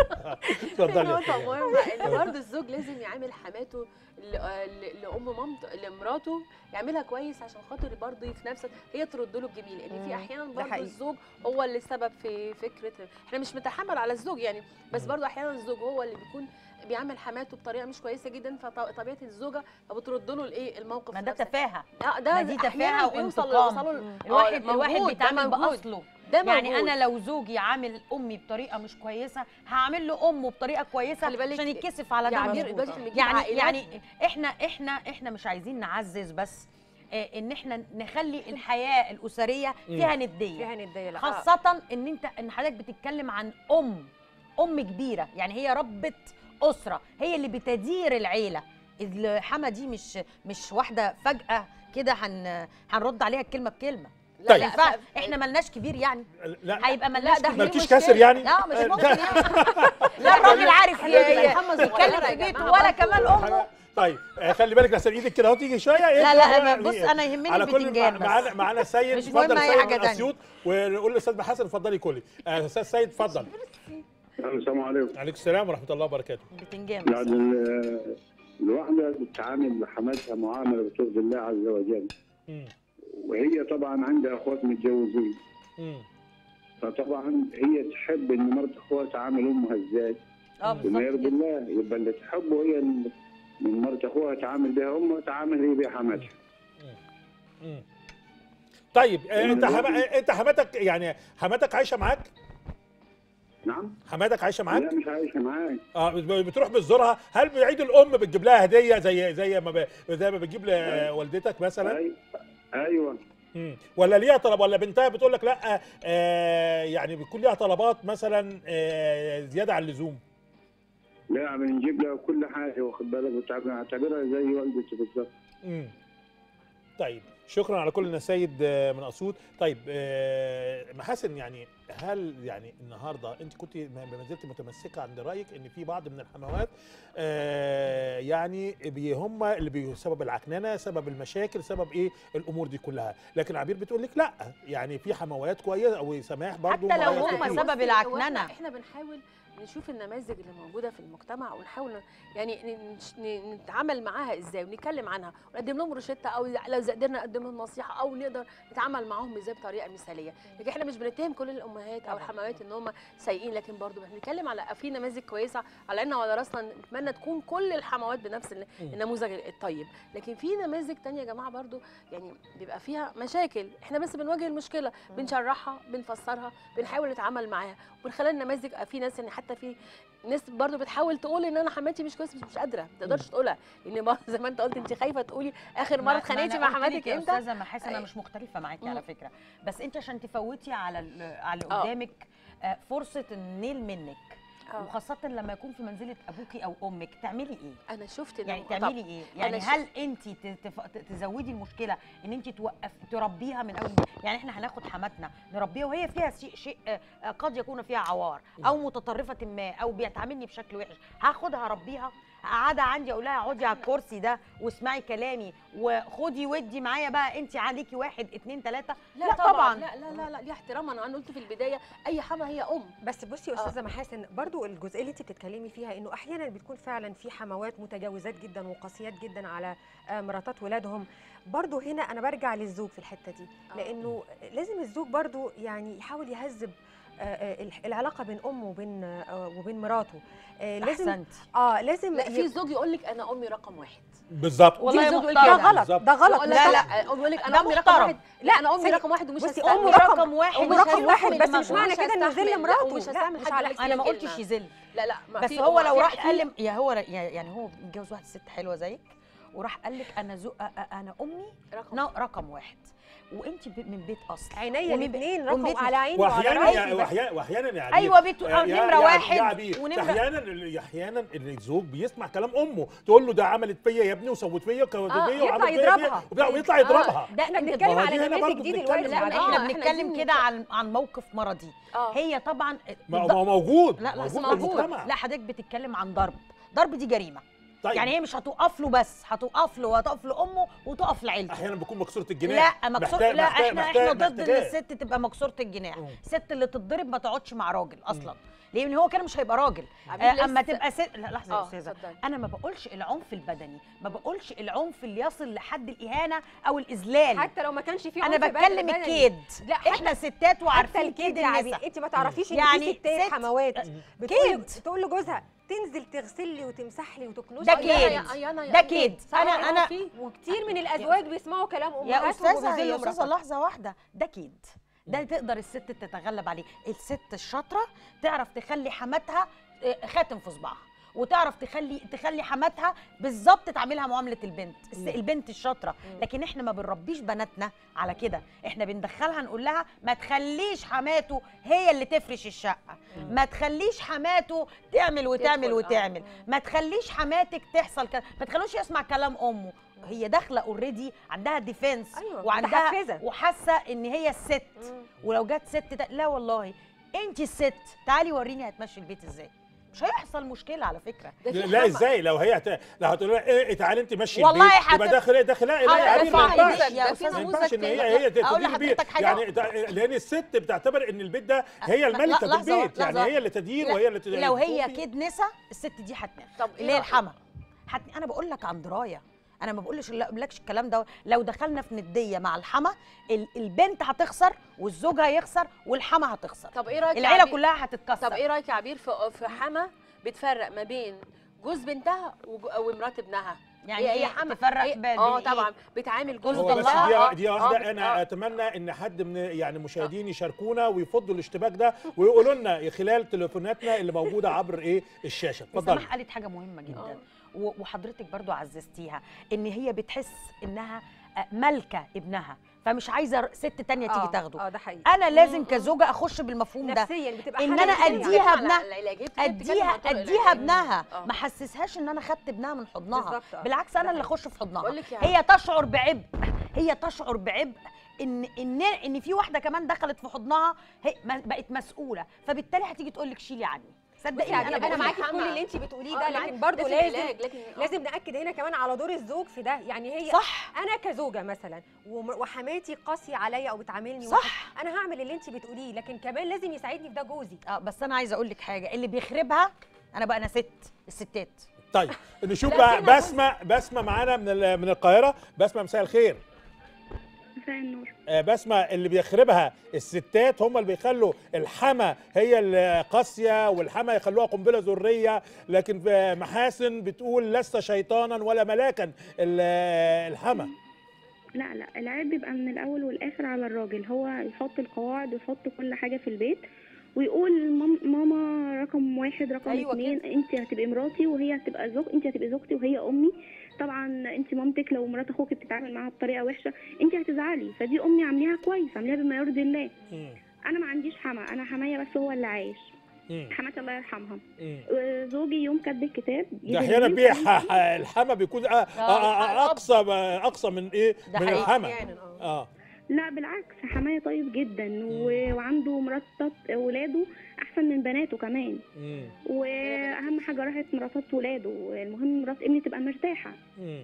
في اتفضلي يا نقطة أستاذ. مهمة ان برضه الزوج لازم يعامل حماته ل- آه، ل- لأم مامته لمراته يعملها كويس عشان خاطر برضه في نفس هي ترد له الجميل لان في مم، احيانا ده برضه حقيقي. الزوج هو اللي السبب في فكرة احنا مش متحمل على الزوج يعني بس مم. برضه احيانا الزوج هو اللي بيكون بيعمل حماته بطريقه مش كويسه جدا فطبيعه الزوجه فبترد له الايه الموقف ما ده نفسه. تفاهه لا ده ما دي أحياناً تفاهه بيوصل وانتقام يوصلوا ل- مم. الواحد آه، الواحد موجود، ده بيتعامل موجود. باصله ده يعني موجود. انا لو زوجي عامل امي بطريقه مش كويسه هعمل له امه بطريقه كويسه خلي بالك عشان يتكسف على يا ده عبير مظبوط. دلوقتي احنا بنجيب يعني عائلات يعني احنا احنا احنا مش عايزين نعزز بس آه، ان احنا نخلي الحياه الاسريه فيها نديه فيها نديه لا خاصة ان انت ان حضرتك بتتكلم عن ام ام كبيرة يعني هي ربة أسرة هي اللي بتدير العيلة الحما دي مش مش واحدة فجأة كده هن هنرد عليها الكلمة بكلمة لا طيب. لا لا ينفع ف- احنا ملناش كبير يعني لا هيبقى ملناش ده كبير مالكيش مشكلة. كاسر يعني لا مش آه، ممكن يعني لا الراجل عارف ي- ي- الحما يتكلم صغيرة في يا بيته جماعة ولا برضه. كمان امه طيب آه، خلي بالك لحسن ايدك كده اهو تيجي شويه إيه لا ده؟ لا بص إيه؟ انا يهمني على كل البتنجان مع- معانا بس معانا السيد مش اتفضل مهم أي السيد حاجة من تانية. اسيوط ونقول للاستاذ محسن اتفضلي كلي آه، استاذ سيد اتفضل السلام عليكم عليكم السلام ورحمه الله وبركاته بتنجان يعني ال- الواحدة بتتعامل لحماتها معاملة بترضي الله عز وجل مم. وهي طبعا عندها اخوات متجوزين مم. فطبعا هي تحب ان مرت اخوها تعامل امها ازاي اه بما بالظبط يرضي كده. الله يبقى اللي تحبه هي ال- من مرت اخوها تعامل بها امها تعامل هي بها حماتها مم. طيب آه، أنا انت حما... دلوقتي- انت حماتك يعني حماتك عايشه معاك نعم حماتك عايشه معاك لا مش عايشه معاك اه بت- بتروح بتزورها هل بعيد الام بتجيب لها هديه زي زي ما ب... زي ما بتجيب لوالدتك مثلا أي... ايوه مم. ولا ليها طلب ولا بنتها بتقول لك لا آه يعني بيكون ليها طلبات مثلا آه زياده عن اللزوم لا بنجيب لها كل حاجه واخد بالك بنعتبرها زي والدتي بالظبط مم. طيب شكرا على كل النسايد آه، من اسيوط طيب آه، محاسن يعني هل يعني النهارده انت كنت ما ما زلت متمسكه عند رايك ان في بعض من الحموات آه، يعني بي- هم اللي بي- سبب العكننه سبب المشاكل سبب ايه الامور دي كلها لكن عبير بتقول لك لا يعني في حموات كويسه او سماح برضو حتى لو مميزة هم كتير. سبب بصي، العكننة. هو احنا, احنا بنحاول نشوف النماذج اللي موجوده في المجتمع ونحاول ن- يعني ن- نش- ن- نتعامل معاها ازاي ونتكلم عنها ونقدم لهم روشته او لو إذا قدرنا نقدم لهم نصيحه او نقدر نتعامل معاهم ازاي بطريقه مثاليه لكن احنا مش بنتهم كل الامهات او الحموات ان هم سيئين لكن برضو بنتكلم على في نماذج كويسه على عيننا وعلى راسنا نتمنى تكون كل الحموات بنفس ال- مم. النموذج الطيب لكن في نماذج تانية يا جماعه برضو يعني بيبقى فيها مشاكل احنا بس بنواجه المشكله بنشرحها بنفسرها بنحاول نتعامل معاها ومن خلال النماذج في ناس يعني حتى في ناس برضو بتحاول تقول ان انا حماتي مش كويسه بس مش قادره ما تقدرش تقولها لان ما- زي ما انت قلت انت خايفه تقولي اخر مره ما- اتخانقتي ما مع أنا قلت لك حماتك يا امتى استاذه محاسن انا أي. مش مختلفه معاكي على مم. فكره بس انت عشان تفوتي على ال- على اللي آه. قدامك آه، فرصه النيل منك آه. وخاصه لما يكون في منزله ابوكي او امك تعملي ايه انا شفت إن- يعني طب تعملي ايه يعني شفت- هل انت تزودي المشكله ان انت توقف تربيها من اول يعني احنا هناخد حماتنا نربيها وهي فيها شيء, شيء آه، آه، قد يكون فيها عوار او متطرفه ما او بيتعاملني بشكل وحش هاخدها اربيها قاعده عندي اقول لها اقعدي على الكرسي ده واسمعي كلامي وخدي ودي معايا بقى انت عليكي واحد اتنين تلاته لا, طبعا لا لا لا لا ليها احترام انا قلت في البدايه اي حما هي ام بس بصي يا استاذه محاسن برضو الجزئيه اللي انت بتتكلمي فيها انه احيانا بتكون فعلا في حموات متجاوزات جدا وقاسيات جدا على آه، مراتات ولادهم برضو هنا انا برجع للزوج في الحته دي آه. لانه لازم الزوج برضو يعني يحاول يهذب آه، آه، الح- العلاقه بين امه وبين آه، وبين مراته آه، لازم احسنت اه لازم لا في ي- زوج يقول لك انا امي رقم واحد بالظبط والله في زوج يقول محترم. ده كده. غلط بالظبط. ده غلط يقول مش لك لا، صح. لا. يقول لك ده انا امي رقم محترم. واحد لا انا امي ثانية. رقم واحد ومش بصي، هستحمل أمه رقم واحد أم مش رقم هستحمل واحد بس ما مش معنى مش كده انه هستحمل، يذل لا، مراته ومش لا هستحمل مش حد على يقول لك انا ما فيها قلتش كلمة. يذل لا لا ما بس في- هو لو في- راح في- قال لي- يا هو يعني هو متجوز واحده ست حلوه زيك وراح قال لك انا زو انا امي رقم نا- رقم واحد وانت ب- من بيت اصل عينيا ومن- الاثنين ومن رقم بيت- على عيني وعلى واحيانا راسي يعني بس واحيانا واحيانا يعني ايوه بيت يا- نمره يا- واحد يا عبير ونمره احيانا احيانا الزوج بيسمع كلام امه تقول له ده عملت فيا يا ابني وسوت فيا وكوت آه، فيا يطلع وعملت فيا يضربها. فيا وبتاع- ويطلع يضربها ده احنا أنت- بنتكلم ما هو على دي هنا نماذج برضه دي بنتكلم- دلوقتي لا لا، بعدين. احنا آه، إحنا بنتكلم عايزين كده نتكلم. عن عن موقف مرضي اه هي طبعا ما ما هو موجود لا لا موجود في موجود المجتمع لا حضرتك بتتكلم عن ضرب ضرب دي جريمه طيب يعني هي مش هتقف له بس هتقف له وهتقف لامه وتقف لعيلته احيانا بيكون مكسوره الجناح لا مكسور محتاج- لا محتاج- احنا محتاج- احنا ضد ان محتاجاه. الست تبقى مكسوره الجناح مم. الست اللي تتضرب ما تقعدش مع راجل اصلا لان هو كده مش هيبقى راجل عبير آه اما لسه- تبقى ست لا لحظه يا اه استاذه اتفضلي انا ما بقولش العنف البدني ما بقولش العنف اللي يصل لحد الاهانه او الاذلال حتى لو ما كانش في انا عنف بتكلم بدني. الكيد لا حتى احنا ستات وعارفين حتى الكيد كيد يا عبير النساء انت ما تعرفيش ان يعني في ستات ست- حموات بتقول كيد. تقول لجوزها تنزل تغسل لي وتمسح لي وتكنس ده لي. كيد. يا- يا- يا- يا- ده كيد صح، انا هو انا في- وكتير من الازواج بيسمعوا كلام يا امهاتهم استاذه وبيذلوا يا استاذه مراتهم. لحظه واحده ده كيد ده تقدر الست تتغلب عليه الست الشاطره تعرف تخلي حماتها آه، خاتم في صباعها وتعرف تخلي تخلي حماتها بالظبط تعملها معامله البنت الس- مم. البنت الشاطره لكن احنا ما بنربيش بناتنا على كده احنا بندخلها نقول لها ما تخليش حماته هي اللي تفرش الشقه ما تخليش حماته تعمل وتعمل تدخل، آه. وتعمل ما تخليش حماتك تحصل كده ما تخلوش يسمع كلام امه هي داخله اوريدي عندها ديفense أيوة، وعندها متحفزة. وحاسه ان هي الست مم. ولو جت ست تا... لا والله انت الست تعالي وريني هتمشي البيت ازاي مش مش هيحصل مشكله على فكره ده في لا حما- ازاي لو هي هت... لو هتقول لها ايه تعالي انت مشي والله البيت هت- يبقى داخل ايه داخل لا لا يا عمير ما هترفع ينفعش ايديك يا ده في استاذ ما نموذج ينفعش ان تاني. هي هي أقول تدير البيت لحضرتك حاجة؟ يعني ده- لان الست بتعتبر ان البيت ده هي الملكه لحظة، في البيت يعني لحظة. هي اللي تدير لا، وهي اللي تدير لو هي كدنسه الست دي هتنام طب اللي هي إيه الحما هت... انا بقول لك عن درايه انا ما بقولش لا بقولكش الكلام ده لو دخلنا في نديه مع الحما ال... البنت هتخسر والزوج هيخسر والحما هتخسر طب ايه رايك يا العيله عبير؟ كلها هتتكسر طب ايه رايك يا عبير في في حما بتفرق ما بين جوز بنتها وج- ومرات ابنها يعني هي إيه هي حما تفرق هي- بين- اه بين إيه؟ طبعا بتعامل جوز هو بس الله. دي آه، دي آه، واحده بت- انا آه. اتمنى ان حد من يعني مشاهدين يشاركونا ويفضوا الاشتباك ده ويقولوا لنا خلال تليفوناتنا اللي موجوده عبر ايه الشاشه اتفضلي سماح قالت حاجه مهمه جدا آه. و- وحضرتك برضو عززتيها ان هي بتحس انها آه، ملكه ابنها فمش عايزه ست تانية تيجي آه، تاخده اه ده حقيقي انا لازم كزوجه اخش بالمفهوم ده نفسيا بتبقى إن حالة أنا نفسية. أديها على ابنها. العلاج. هي بتتكلم- بتتكلم اديها عن طرق اديها العلاج. ابنها آه. ما حسسهاش ان انا خدت ابنها من حضنها بالظبط، آه. بالعكس انا ده اللي حقيقي. اخش في حضنها بقول لك يا هي تشعر بعبء هي تشعر بعبء ان ان ان في واحده كمان دخلت في حضنها هي ما- بقت مسؤوله فبالتالي هتيجي تقول لك شيلي عني بصي صدقيني يعني انا انا بقول معاكي لك في كل حما. اللي انت بتقوليه آه، ده معاكي. لكن برضه ده في لازم العلاج، لكن آه. لازم ناكد هنا كمان على دور الزوج في ده يعني هي صح انا كزوجه مثلا وم- وحماتي قاسيه عليا او بتعاملني صح. وحش، انا هعمل اللي انت بتقوليه لكن كمان لازم يساعدني في ده جوزي اه بس انا عايزه اقول لك حاجه اللي بيخربها انا بقى انا ست الستات طيب نشوف لا، بقى فينا بسمه بسمه معانا من ال- من القاهره بسمه مساء الخير مساء النور آه، بسمة اللي بيخربها الستات هم اللي بيخلوا الحما هي القاسية والحما يخلوها قنبلة ذرية لكن في محاسن بتقول لست شيطانا ولا ملاكا ال- الحما لا لا العيب بيبقى من الاول والاخر على الراجل هو يحط القواعد ويحط كل حاجه في البيت ويقول مام- ماما رقم واحد رقم أيوة أيوة اتنين انت هتبقي مراتي وهي هتبقى زوج انت هتبقي زوجتي وهي امي طبعا انت مامتك لو مرات اخوك بتتعامل معاها بطريقه وحشه انت هتزعلي فدي امي عامليها كويس عامليها بما يرضي الله مم. انا ما عنديش حما انا حمايا بس هو اللي عايش مم. حماتي الله يرحمها مم. زوجي يوم كاتب الكتاب ده احيانا بالليل بيح الحما بيكون آه، آه، آه، اقصى اقصى من ايه ده من حقيقي. الحما احيانا اه اه لا بالعكس حماية طيب جدا و... وعنده مراتات ولاده احسن من بناته كمان مم. واهم حاجه راحت مراتات ولاده المهم مرات ابني تبقى مرتاحه مم.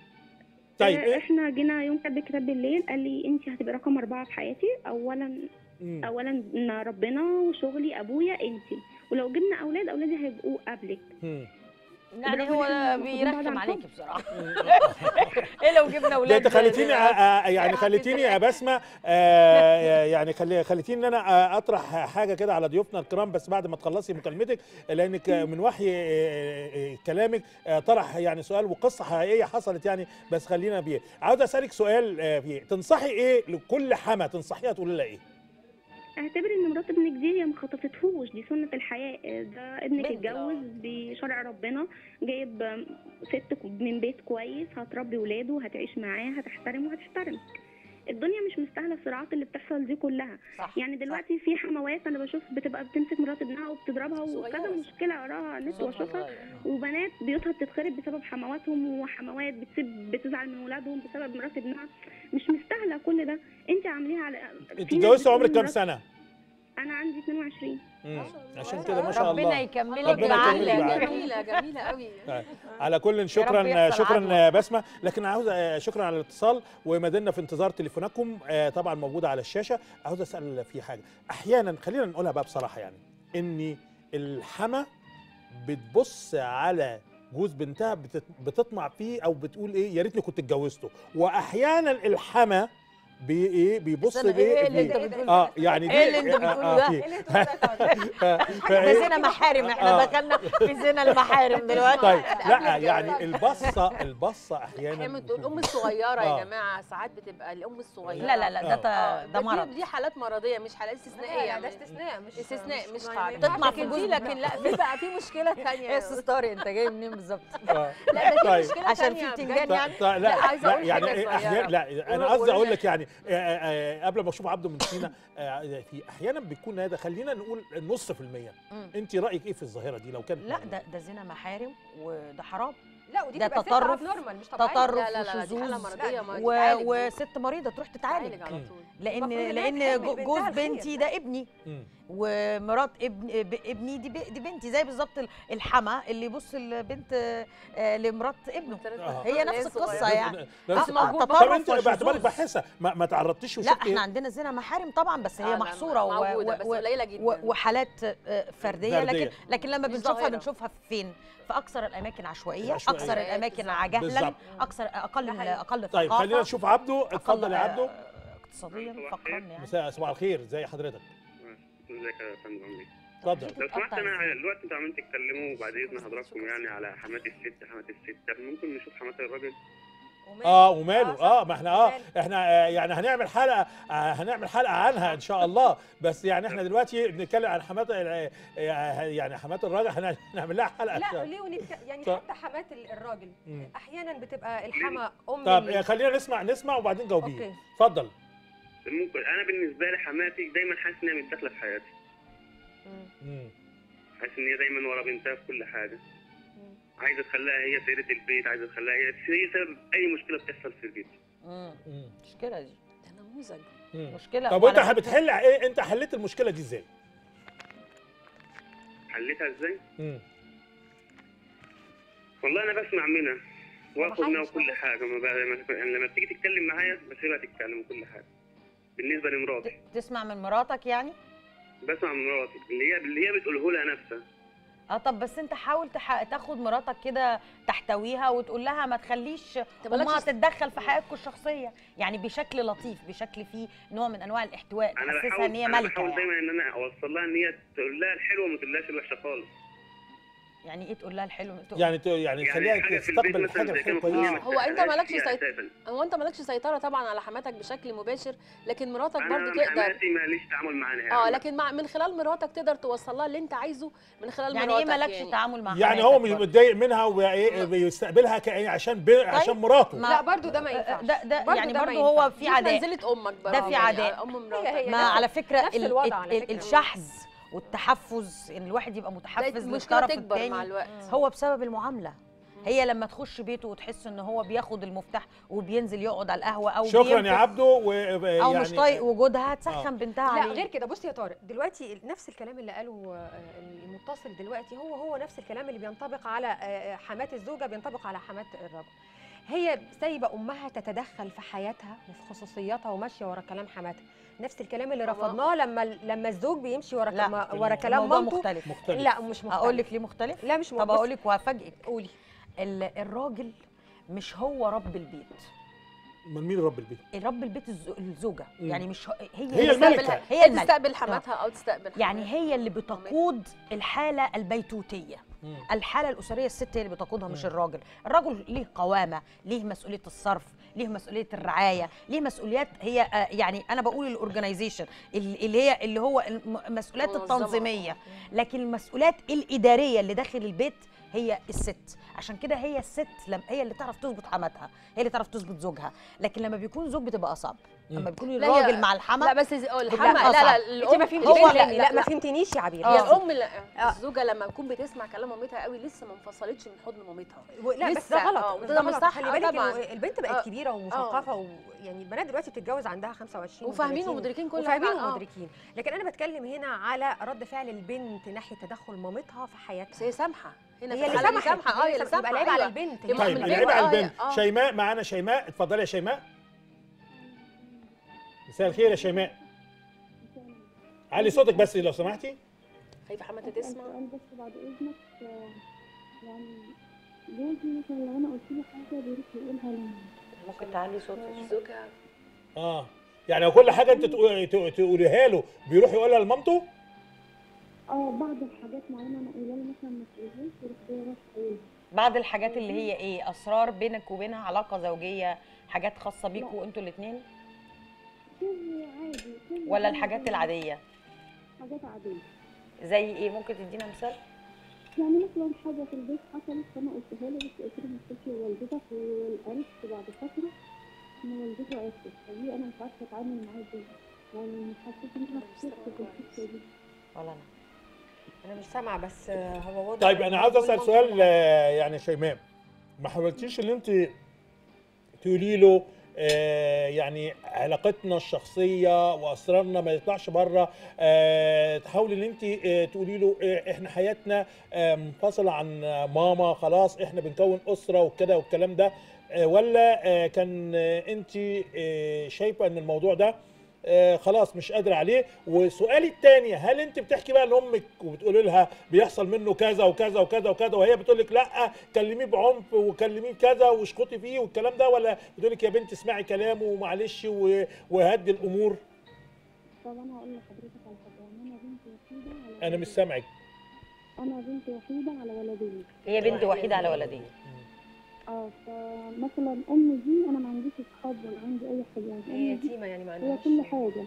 طيب آه، إيه؟ احنا جينا يوم كاتب الكتاب بالليل قال لي انت هتبقي رقم اربعه في حياتي اولا مم. اولا إن ربنا وشغلي ابويا انت ولو جبنا اولاد اولادي هيبقوا قبلك مم. يعني برغم هو إن إحنا المفروض بعض بيرخم عن عليكي حب. بصراحه ايه لو جبنا ده اولاد انت خليتيني آه، آه، يعني خليتيني يا بسمه آه، يعني خلي خليتيني ان انا آه، اطرح حاجه كده على ضيوفنا الكرام بس بعد ما تخلصي مكالمتك لانك آه، من وحي آه، آه، كلامك آه، طرح يعني سؤال وقصه حقيقيه حصلت يعني بس خلينا بيه عاوز اسالك سؤال آه، فيه تنصحي ايه لكل حما تنصحيها تقول لها ايه اعتبر ان مرات ابنك دي هي ما خطفتهوش دي سنه الحياه ده ابنك بنت، اتجوز بشرع ربنا جايب ست من بيت كويس هتربي ولاده وهتعيش معاه هتحترمه وهتحترمك الدنيا مش مستاهله الصراعات اللي بتحصل دي كلها صح يعني دلوقتي في حموات انا بشوف بتبقى بتمسك مرات ابنها وبتضربها وكذا صغيرة. مشكله وراها على النت صوتها واشوفها صغير. وبنات بيوتها بتتخرب بسبب حمواتهم وحموات بتسيب بتزعل من ولادهم بسبب مرات ابنها مش مستاهله كل ده انت عامليها على انت في ناس اتجوزتي بتقول عمرك كام مرات- سنه انا عندي 22 مم. آه، عشان صغيرة. كده ما شاء ربنا الله يكملك ربنا يكملك بعقلك بعقلك. جميله جميله قوي على كل شكرا يحصل شكرا عدوى. بسمه لكن عاوز شكرا على الاتصال وما زلنا في انتظار تليفوناتكم آه، طبعا موجوده على الشاشه عاوز اسال في حاجه احيانا خلينا نقولها بقى بصراحه يعني ان الحما بتبص على جوز بنتها بتت- بتطمع فيه او بتقول ايه يا ريتني كنت اتجوزته واحيانا الحما بي ايه بيبص استنى، ليه ايه اللي بي- انت بتقوله اه يعني دي ايه اللي انت آه، بتقوله آه، ده؟ في- ايه اللي انت بتقوله ده؟ آه، ده فإيه؟ زنا محارم احنا آه. دخلنا في زنا المحارم دلوقتي طيب قبل لا الجواز. يعني البصه البصه احيانا احيانا بتقول الام الصغيره آه. يا جماعه ساعات بتبقى الام الصغيره لا لا لا ده آه، ت- ده دي- مرض دي حالات مرضيه مش حالات استثنائيه لا، ده يعني. استثناء مش استثناء مش ما قاعده ينفعش تطمع في لكن جوز دي لكن لا في بقى في مشكله ايه ثانيه يا ستاري انت جاي منين بالظبط آه. لا ده في طيب. مشكله عشان تانية في بجد. بتنجان يعني طيب لا لا، عايزة لا أقول يعني حاجة إيه صغيرة. احيانا لا انا قولوا- قصدي قولوا اقول لنا. لك يعني آه، آه، قبل ما اشوف عبده من سينا آه، في احيانا بيكون هذا خلينا نقول نص في المية مم. انت رايك ايه في الظاهره دي لو كانت لا موجودة؟ ده ده زنا محارم وده حرام لا ودي ده تبقى ست تطرف- نورمال مش طبيعيه تطرف لا لا لا دي وشذوذ حاله مرضيه ما و... تتعالج. وست مريضه تروح تتعالج تتعالج على مم. طول لان المفروض إنها لان تحمل جو- بنتها جوز الخير. بنتي ده ابني مم. ومرات ابن ب- ابني دي, ب- دي بنتي زي بالظبط ال- الحما اللي يبص البنت آه، لمرات ابنه آه. هي نفس القصه يعني نفس- آه، موجود طب تطرف انت باعتبارك وشذوذ. باحثه ما, ما تعرضتيش لا وشفتي احنا عندنا زنا محارم طبعا بس آه، هي لا، محصوره و- موجودة، و- بس و- قليلة جدا. و- وحالات آه، فرديه فردية. لكن لكن لما مش بنشوفها ظاهرة. بنشوفها فين في اكثر الاماكن عشوائيه عشوائية. اكثر الاماكن جهلا بالظبط. اكثر اقل ده حقيقي. اقل طيب ثقافة، خلينا نشوف عبده أقل، اتفضل يا عبده آه، اقتصاديا فقرا يعني مساء صباح الخير زي حضرتك ازيك يا فندم عامل ايه؟ اتفضل لو سمحت بتتقطع انا إزاي؟ دلوقتي انتوا عمالين تتكلموا وبعد اذن حضراتكم يعني على حمات الست حمات الست طب ممكن نشوف حمات الراجل؟ وماله؟ اه وماله صح. اه ما احنا اه وماله؟ احنا آه، يعني هنعمل حلقه آه، هنعمل حلقه عنها ان شاء الله بس يعني احنا دلوقتي بنتكلم عن حمات آه، آه، يعني حمات الراجل هن- هنعمل لها حلقه إن شاء لا الله. ليه ونتك... يعني طب- حتى حمات ال- الراجل مم. احيانا بتبقى الحما ام طب ال- آه، خلينا نسمع نسمع وبعدين جاوبيه اوكي اتفضل ممكن انا بالنسبه لي حماتي دايما حاسس ان هي متداخله في حياتي مم. حاسس ان هي دايما ورا بنتها في كل حاجه مم. عايزه تخليها هي سيده البيت عايزه تخليها هي هي سبب اي مشكله بتحصل في البيت مم. مم. مشكله دي ده نموذج مم. مشكله طب وانت وعلى فكرة- بتحل ايه انت حليت المشكله دي ازاي؟ حليتها ازاي؟ مم. والله انا بسمع منها واخد منها محدش كل موجود. حاجه ما بقى يعني لما بتيجي تتكلم معايا بسيبها تتكلم وكل حاجه بالنسبه لمراتي ت- تسمع من مراتك يعني بسمع من مراتي اللي هي اللي هي بتقوله لها نفسها اه طب بس انت حاول تح... تاخد مراتك كده تحتويها وتقول لها ما تخليش امها مالكش- تتدخل في حياتكم الشخصيه يعني بشكل لطيف بشكل فيه نوع من انواع الاحتواء انا تحسسها بحاول ان هي انا ملكه بحاول يعني. دايما ان انا اوصل لها ان هي تقول لها الحلوه وما تقولهاش الوحشه خالص يعني ايه تقول لها الحلو تقول يعني ت- يعني يعني تخليها حاجه في البيت تستقبل مثلا الحاجه زي كده الحلوه المفروض هي كويسه ما هو أنت تستهزأش مالكش فيها سيط- أساساً. هو انت مالكش سيطره طبعا على حماتك بشكل مباشر لكن مراتك انا برضو تقدر حماتي ماليش تعامل معاها نهائي اه لكن مع من خلال مراتك تقدر توصل لها اللي انت عايزه من خلال يعني مراتك ايه مالكش يعني. تعامل مع يعني حماتك هو مش برضه؟ متضايق منها وايه بيستقبلها كأني عشان بي عشان مراته ما- لا برضو ده ما ينفعش ده ده برضو يعني ده ما برضه هو ينفعش. في دي عداء منزله امك برضه ده في يعني عداء. ام هي- مراتك هي ما نفس- على فكره نفس ال- الوضع ال- على ال- فكرة. الشحذ والتحفز ان الواحد يبقى متحفز المشكله للطرف تكبر الثاني مع الوقت هو بسبب المعامله هي لما تخش بيته وتحس ان هو بياخد المفتاح وبينزل يقعد على القهوه او شكرا بينفخ يا عبده و او يعني مش طايق وجودها تسخن بنتها لا عليه غير كده بص يا طارق دلوقتي نفس الكلام اللي قاله آه، المتصل دلوقتي هو هو نفس الكلام اللي بينطبق على آه، حمات الزوجه بينطبق على حمات الرجل هي سايبه امها تتدخل في حياتها وفي خصوصياتها وماشيه ورا كلام حماتها نفس الكلام اللي طبعا. رفضناه لما لما الزوج بيمشي ورا لا، كلام ورا كلام الموضوع مامته مختلف مختلف لا مش مختلف اقول لك ليه مختلف لا مش طب مختلف اقول لك وهفاجئك قولي ال- الراجل مش هو رب البيت من مين رب البيت رب البيت الز- الزوجه مم. يعني مش هو- هي هي اللي الملكة. تستقبل- هي هي الملكه تستقبل حماتها او تستقبل يعني حماتها. هي اللي بتقود الحاله البيتوتيه مم. الحاله الاسريه الست هي اللي بتقودها مش مم. الراجل الراجل ليه قوامه ليه مسؤوليه الصرف ليه مسؤوليه الرعايه ليه مسؤوليات هي آه، يعني انا بقول الاورجنايزيشن اللي هي اللي هو الم- المسؤوليات منظمة. التنظيميه لكن المسؤوليات الاداريه اللي داخل البيت هي الست عشان كده هي الست لم هي اللي تعرف تظبط حماتها هي اللي تعرف تظبط زوجها لكن لما بيكون زوج بتبقى اصعب مم. لما بيكون لا، هي- الراجل مع الحما لا بس اه بتبقى الحما لا أصعب. لا انت الام ما فهمتنيش هو- لا, لا, لا ما فهمتنيش يا عبير هي هي الام لا آه. الزوجه لما تكون بتسمع كلام مامتها قوي لسه ما انفصلتش من حضن مامتها و- لا بس لسه، ده غلط آه، بس وده ده مش غلط صح، خلي آه، بالك طبعاً. إنه البنت بقت آه. كبيره ومثقفه ويعني البنات دلوقتي بتتجوز عندها 25 وفاهمين و30 ومدركين كل وفاهمين حاجة، آه. ومدركين لكن انا بتكلم هنا على رد فعل البنت ناحيه تدخل مامتها في بس حياتها هي سامحه هنا هي في اللي الحالة دي سامحت سامحه اه هي اللي يبقى سامحه العيب على أيوة. البنت هي هي طيب من العيب البيت، على آه، هي- البنت آه. شيماء معانا شيماء اتفضلي يا شيماء مساء الخير يا شيماء علي صوتك بس لو سمحتي خايفه حماتها تسمع السؤال بس بعد اذنك آه، يعني جوزي مثلا لو انا قلت له حاجه بيروح يقولها لي ممكن تعلي صوتك الزوجه اه يعني لو كل حاجه انت تقو- تقو- تقوليها له بيروح يقولها لمامته اه بعض الحاجات معينه انا قايله له مثلا ما تقولهاش يروح هو رايح يقولها بعض الحاجات اللي هي ايه اسرار بينك وبينها علاقه زوجيه حاجات خاصه بيكوا انتوا الاثنين سر عادي سر ولا عادي. الحاجات العاديه حاجات عاديه زي ايه ممكن تدينا مثال يعني مثلا حاجه في البيت حصلت فانا قلتها له بس قلت له ما تقولش لوالدتك وعرفت بعد فتره ان والدته عرفت فدي انا مش عارفه اتعامل معاه ازاي يعني حسيت ان انا خسرت في الحته دي ولا انا انا مش سامعه بس آه، هو واضح طيب إن انا عاوز كل اسال منطقة سؤال آه، يعني شيماء ما حاولتيش ان انت تقولي له آه، يعني علاقتنا الشخصيه واسرارنا ما يطلعش بره آه، تحاولي ان انت آه، تقولي له آه، احنا حياتنا آه، منفصله عن ماما خلاص احنا بنكون اسره وكده والكلام ده آه، ولا آه، كان آه، انت آه، شايفه ان الموضوع ده آه، خلاص مش قادر عليه وسؤالي الثاني هل انت بتحكي بقى لامك وبتقولي لها بيحصل منه كذا وكذا وكذا وكذا وهي بتقول لك لا كلميه بعنف وكلميه كذا واشخطي فيه والكلام ده ولا بتقول لك يا بنت اسمعي كلامه ومعلش و- وهدي الامور طب انا هقول لحضرتك على حاجه يعني انا بنت وحيده على انا ولدين. مش سامعك انا بنت وحيده على ولدين هي بنت وحيده على ولدين اه فمثلا امي دي انا ما عنديش اصحاب ولا عندي اي حاجه يعني هي امي دي يتيمه يعني ما هي عندهاش كل حاجه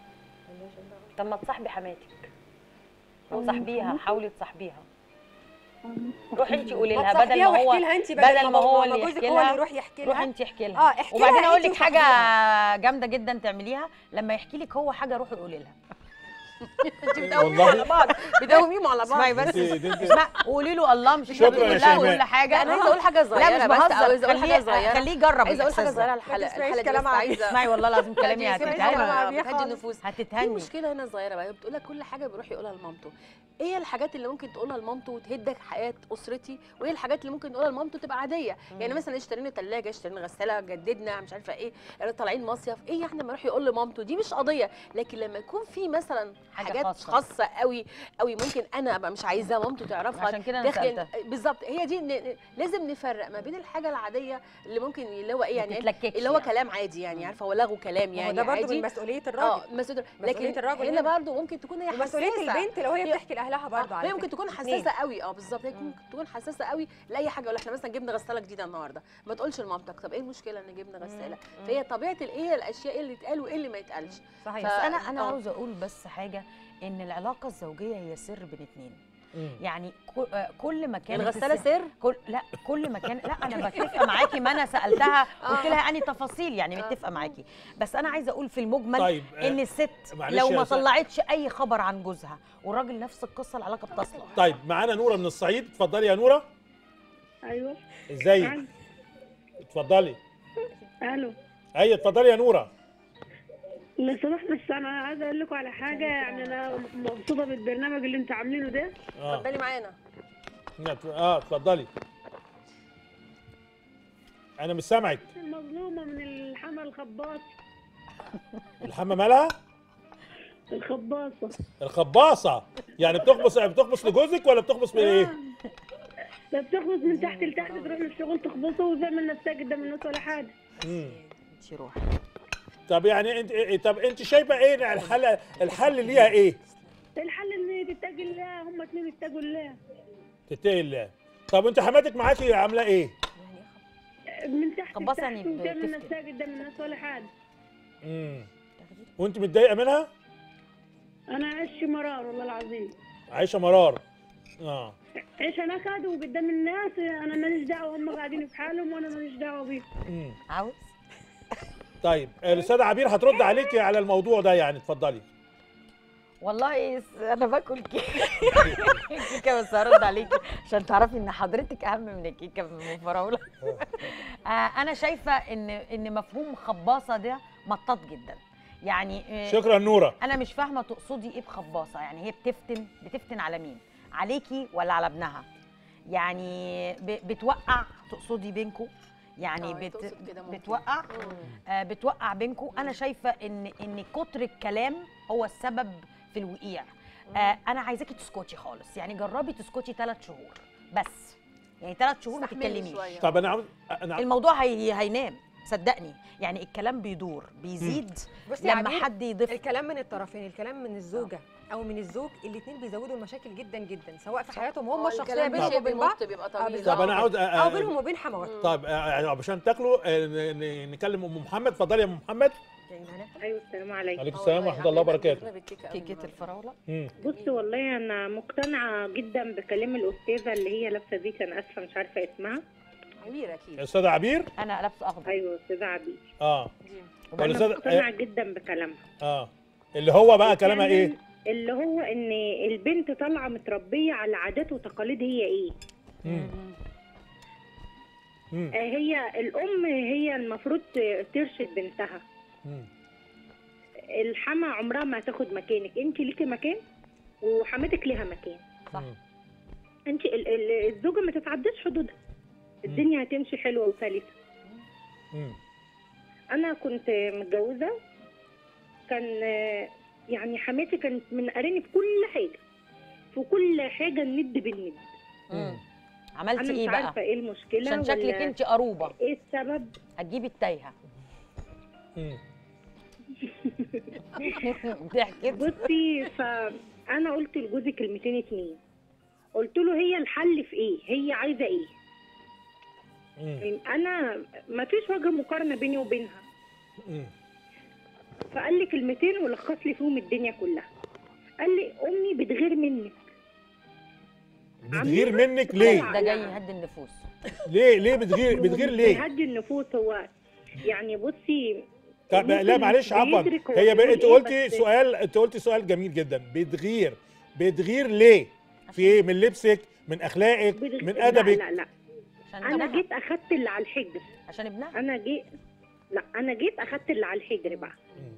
طب ما تصاحبي حماتك او أم، صاحبيها حماتي؟ حاولي تصاحبيها أنا مش روحي انت قولي ما لها بدل تصاحبيها ما هو واحكي لها انت بدل ما هو ما اللي جوزك يحكي هو اللي لها يروح يحكي روحي لها انت احكي لها اه احكي وبعدين لها اقول انت لك حاجه وصاحبيها. جامده جدا تعمليها لما يحكي لك هو حاجه روحي قولي لها انت بتقوميهم والله. على بعض بتقوميهم على بعض اسمعي بس انت- انت- اسمع قولي له الله مش شكرا بتقول يا لها شيماء. كل حاجه انا عايزه اقول حاجه صغيره لا مش بس عايزه بهزر اقول حاجه خليه صغيره خليه يجرب عايزه اقول حاجه الإحساس ده. صغيره على الحلقه تسمعيش الحلقه دي كلام بس عبيد. عايزه اسمعي والله العظيم كلامي لا، دي تسمعيش هتتهني كلام عبيد بتهدي خالص. النفوس في هتتهني مشكله هنا صغيره بقى بتقول لك كل حاجه بيروح يقولها لمامته ايه الحاجات اللي ممكن تقولها لمامته وتهدك حياه اسرتي وايه الحاجات اللي ممكن نقولها لمامته تبقى عاديه يعني مثلا اشترينا ثلاجه اشترينا غساله جددنا مش عارفه ايه طالعين مصيف ايه يعني لما يروح يقول لمامته دي مش قضيه لكن لما يكون في مثلا حاجة حاجات خاصة. خاصه قوي قوي ممكن انا ابقى مش عايزاها مامته تعرفها عشان كده انا داخل سالتها بالظبط هي دي ن- ن- لازم نفرق ما بين الحاجه العاديه اللي ممكن اللي هو ايه يعني تتلككش اللي هو يعني. كلام عادي يعني عارفه هو لغو كلام ما هو يعني ده برضه عادي من مسؤوليه اه الراجل مسؤوليه مسؤولية لكن الراجل هنا هنا. برضه ممكن تكون هي ومسؤوليه حساسة. البنت لو هي هي- بتحكي لاهلها برضه على هي ممكن فكرة. تكون اتنين. حساسه قوي اه بالظبط هي ممكن تكون حساسه قوي لاي حاجه ولا احنا مثلا جبنا غساله جديده النهارده ما تقولش لمامتك طب ايه المشكله ان جبنا غساله فهي طبيعه الايه الاشياء إيه اللي اتقال وايه اللي ما يتقالش صحيح بس ف- انا انا آه. عاوزه اقول بس حاجه ان العلاقه الزوجيه هي سر بين اتنين مم. يعني كل- آه، كل ما كانت الغساله الست- سر كل لا كل ما كان لا انا بتفق معاكي ما انا سالتها قلت لها اني تفاصيل يعني متفقه معاكي بس انا عايزه اقول في المجمل طيب آه، ان الست معلش لو يا ما أستاذ. طلعتش اي خبر عن جوزها والراجل نفس القصه العلاقه بتصلح طيب معانا نوره من الصعيد اتفضلي يا نوره ايوه ازيك اتفضلي الو ايوه اتفضلي يا نوره لو سمحت بس انا عايزه اقول لكم على حاجه يعني انا مبسوطه بالبرنامج اللي انتوا عاملينه ده اه اتفضلي معانا اه اتفضلي انا مش سامعك المظلومه من الحمى الخباص الحمى مالها الخباصه الخباصه يعني بتخبص بتخبص لجوزك ولا بتخبص من ايه ده بتخبص من تحت لتحت تروح للشغل تخبصه وزي ما الناس ساجد قدام الناس ولا حاجه مم. انت روح طب يعني انت إيه- طب انت شايفه ايه الحل الحل ليها ايه الحل ان تتقي الله هم اتنين يتقوا الله تتقي الله طب انت حماتك معاكي عامله ايه من تحت خباصة لتحت يعني وزي ما الناس بتفتن. ساجد قدام الناس ولا حاجه امم وانت متضايقه منها انا عايش مرار والله العظيم عايشه مرار اه عيش نكد وقدام الناس انا ماليش دعوه هم قاعدين في حالهم وانا ماليش دعوه بيهم امم عاوز طيب الاستاذه عبير هترد عليكي على الموضوع ده يعني اتفضلي والله س- انا باكل كيكه كيكه بس هرد عليكي عشان تعرفي ان حضرتك اهم من الكيكه بالفراوله آه، انا شايفه ان ان مفهوم خباصه ده مطاط جدا يعني آه، شكرا نوره انا مش فاهمه تقصدي ايه بخباصه يعني هي بتفتن بتفتن على مين عليكي ولا على ابنها يعني ب- بتوقع تقصدي بينكم يعني آه، هي بت تقصد كده ممكن. بتوقع آه بتوقع بينكم انا شايفه ان ان كتر الكلام هو السبب في الوقيع آه انا عايزاكي تسكتي خالص يعني جربي تسكتي ثلاث شهور بس يعني ثلاث شهور ما استحملي تتكلميش شوية. طب انا عاوز انا عاوز- الموضوع هي هينام صدقني يعني الكلام بيدور بيزيد بصي يا لما عبير، حد يضيف الكلام من الطرفين الكلام من الزوجه او من الزوج الاثنين بيزودوا المشاكل جدا جدا سواء في حياتهم هم هو الشخصيه الكلام بينهم ماشي وبين بعض بالمط بيبقى آه، طبيعي بالظبط. طب انا عاوز أ- او أ- بينهم وبين حمواتهم طيب آه، يعني عشان تاكلوا آه، ن- ن- نكلم ام محمد اتفضلي يا ام محمد ايوه السلام عليكم عليكم السلام ورحمه الله وبركاته كيكه الفراوله مم. بصي والله انا مقتنعه جدا بكلام الاستاذه اللي هي لابسه دي كان اسفه مش عارفه اسمها عبير اكيد استاذه عبير انا لابسه اخضر ايوه استاذه عبير اه انا والاستاذ مقتنعه جدا بكلامها اه اللي هو بقى كلامها فعلاً ايه اللي هو ان البنت طالعه متربيه على عادات وتقاليد هي ايه مم. مم. آه، هي الام هي المفروض ت- ترشد بنتها مم. الحما عمرها ما هتاخد مكانك انت ليكي مكان وحماتك ليها مكان صح. مم. انت ال- ال- الزوجه ما تتعداش حدودها الدنيا هتمشي حلوه وسلسه مم. انا كنت متجوزه كان آه، يعني حماتي كانت من قراني في كل حاجه في كل حاجه الند بالند مم. عملتي انا مش ايه عارفه بقى ايه المشكله عشان شكلك ولا انت قروبه ايه السبب هتجيبي التايهه مم. ضحكت بصي فانا قلت لجوزي كلمتين اتنين قلت له هي الحل في ايه هي عايزه ايه مم. انا ما فيش وجه مقارنه بيني وبينها مم. فقال لي كلمتين ولخص لي فيهم الدنيا كلها قال لي امي بتغير منك بتغير منك ليه؟ ده جاي يهدي النفوس ليه ليه بتغير بتغير ليه؟ بيهدي النفوس هو يعني بصي طب لا ممكن معلش عفوا بيدرك هو هي بيقول بقى انت إيه، قلتي بس سؤال انت قلتي سؤال جميل جدا بتغير بتغير ليه؟ في ايه من لبسك من اخلاقك بتغ- من لا ادبك لا لا عشان انا ابنها جيت اخدت اللي على الحجر عشان ابنها انا جيت لا انا جيت اخدت اللي على الحجر بقى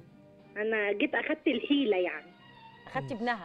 انا جيت اخدت الحيله يعني اخدتي ابنها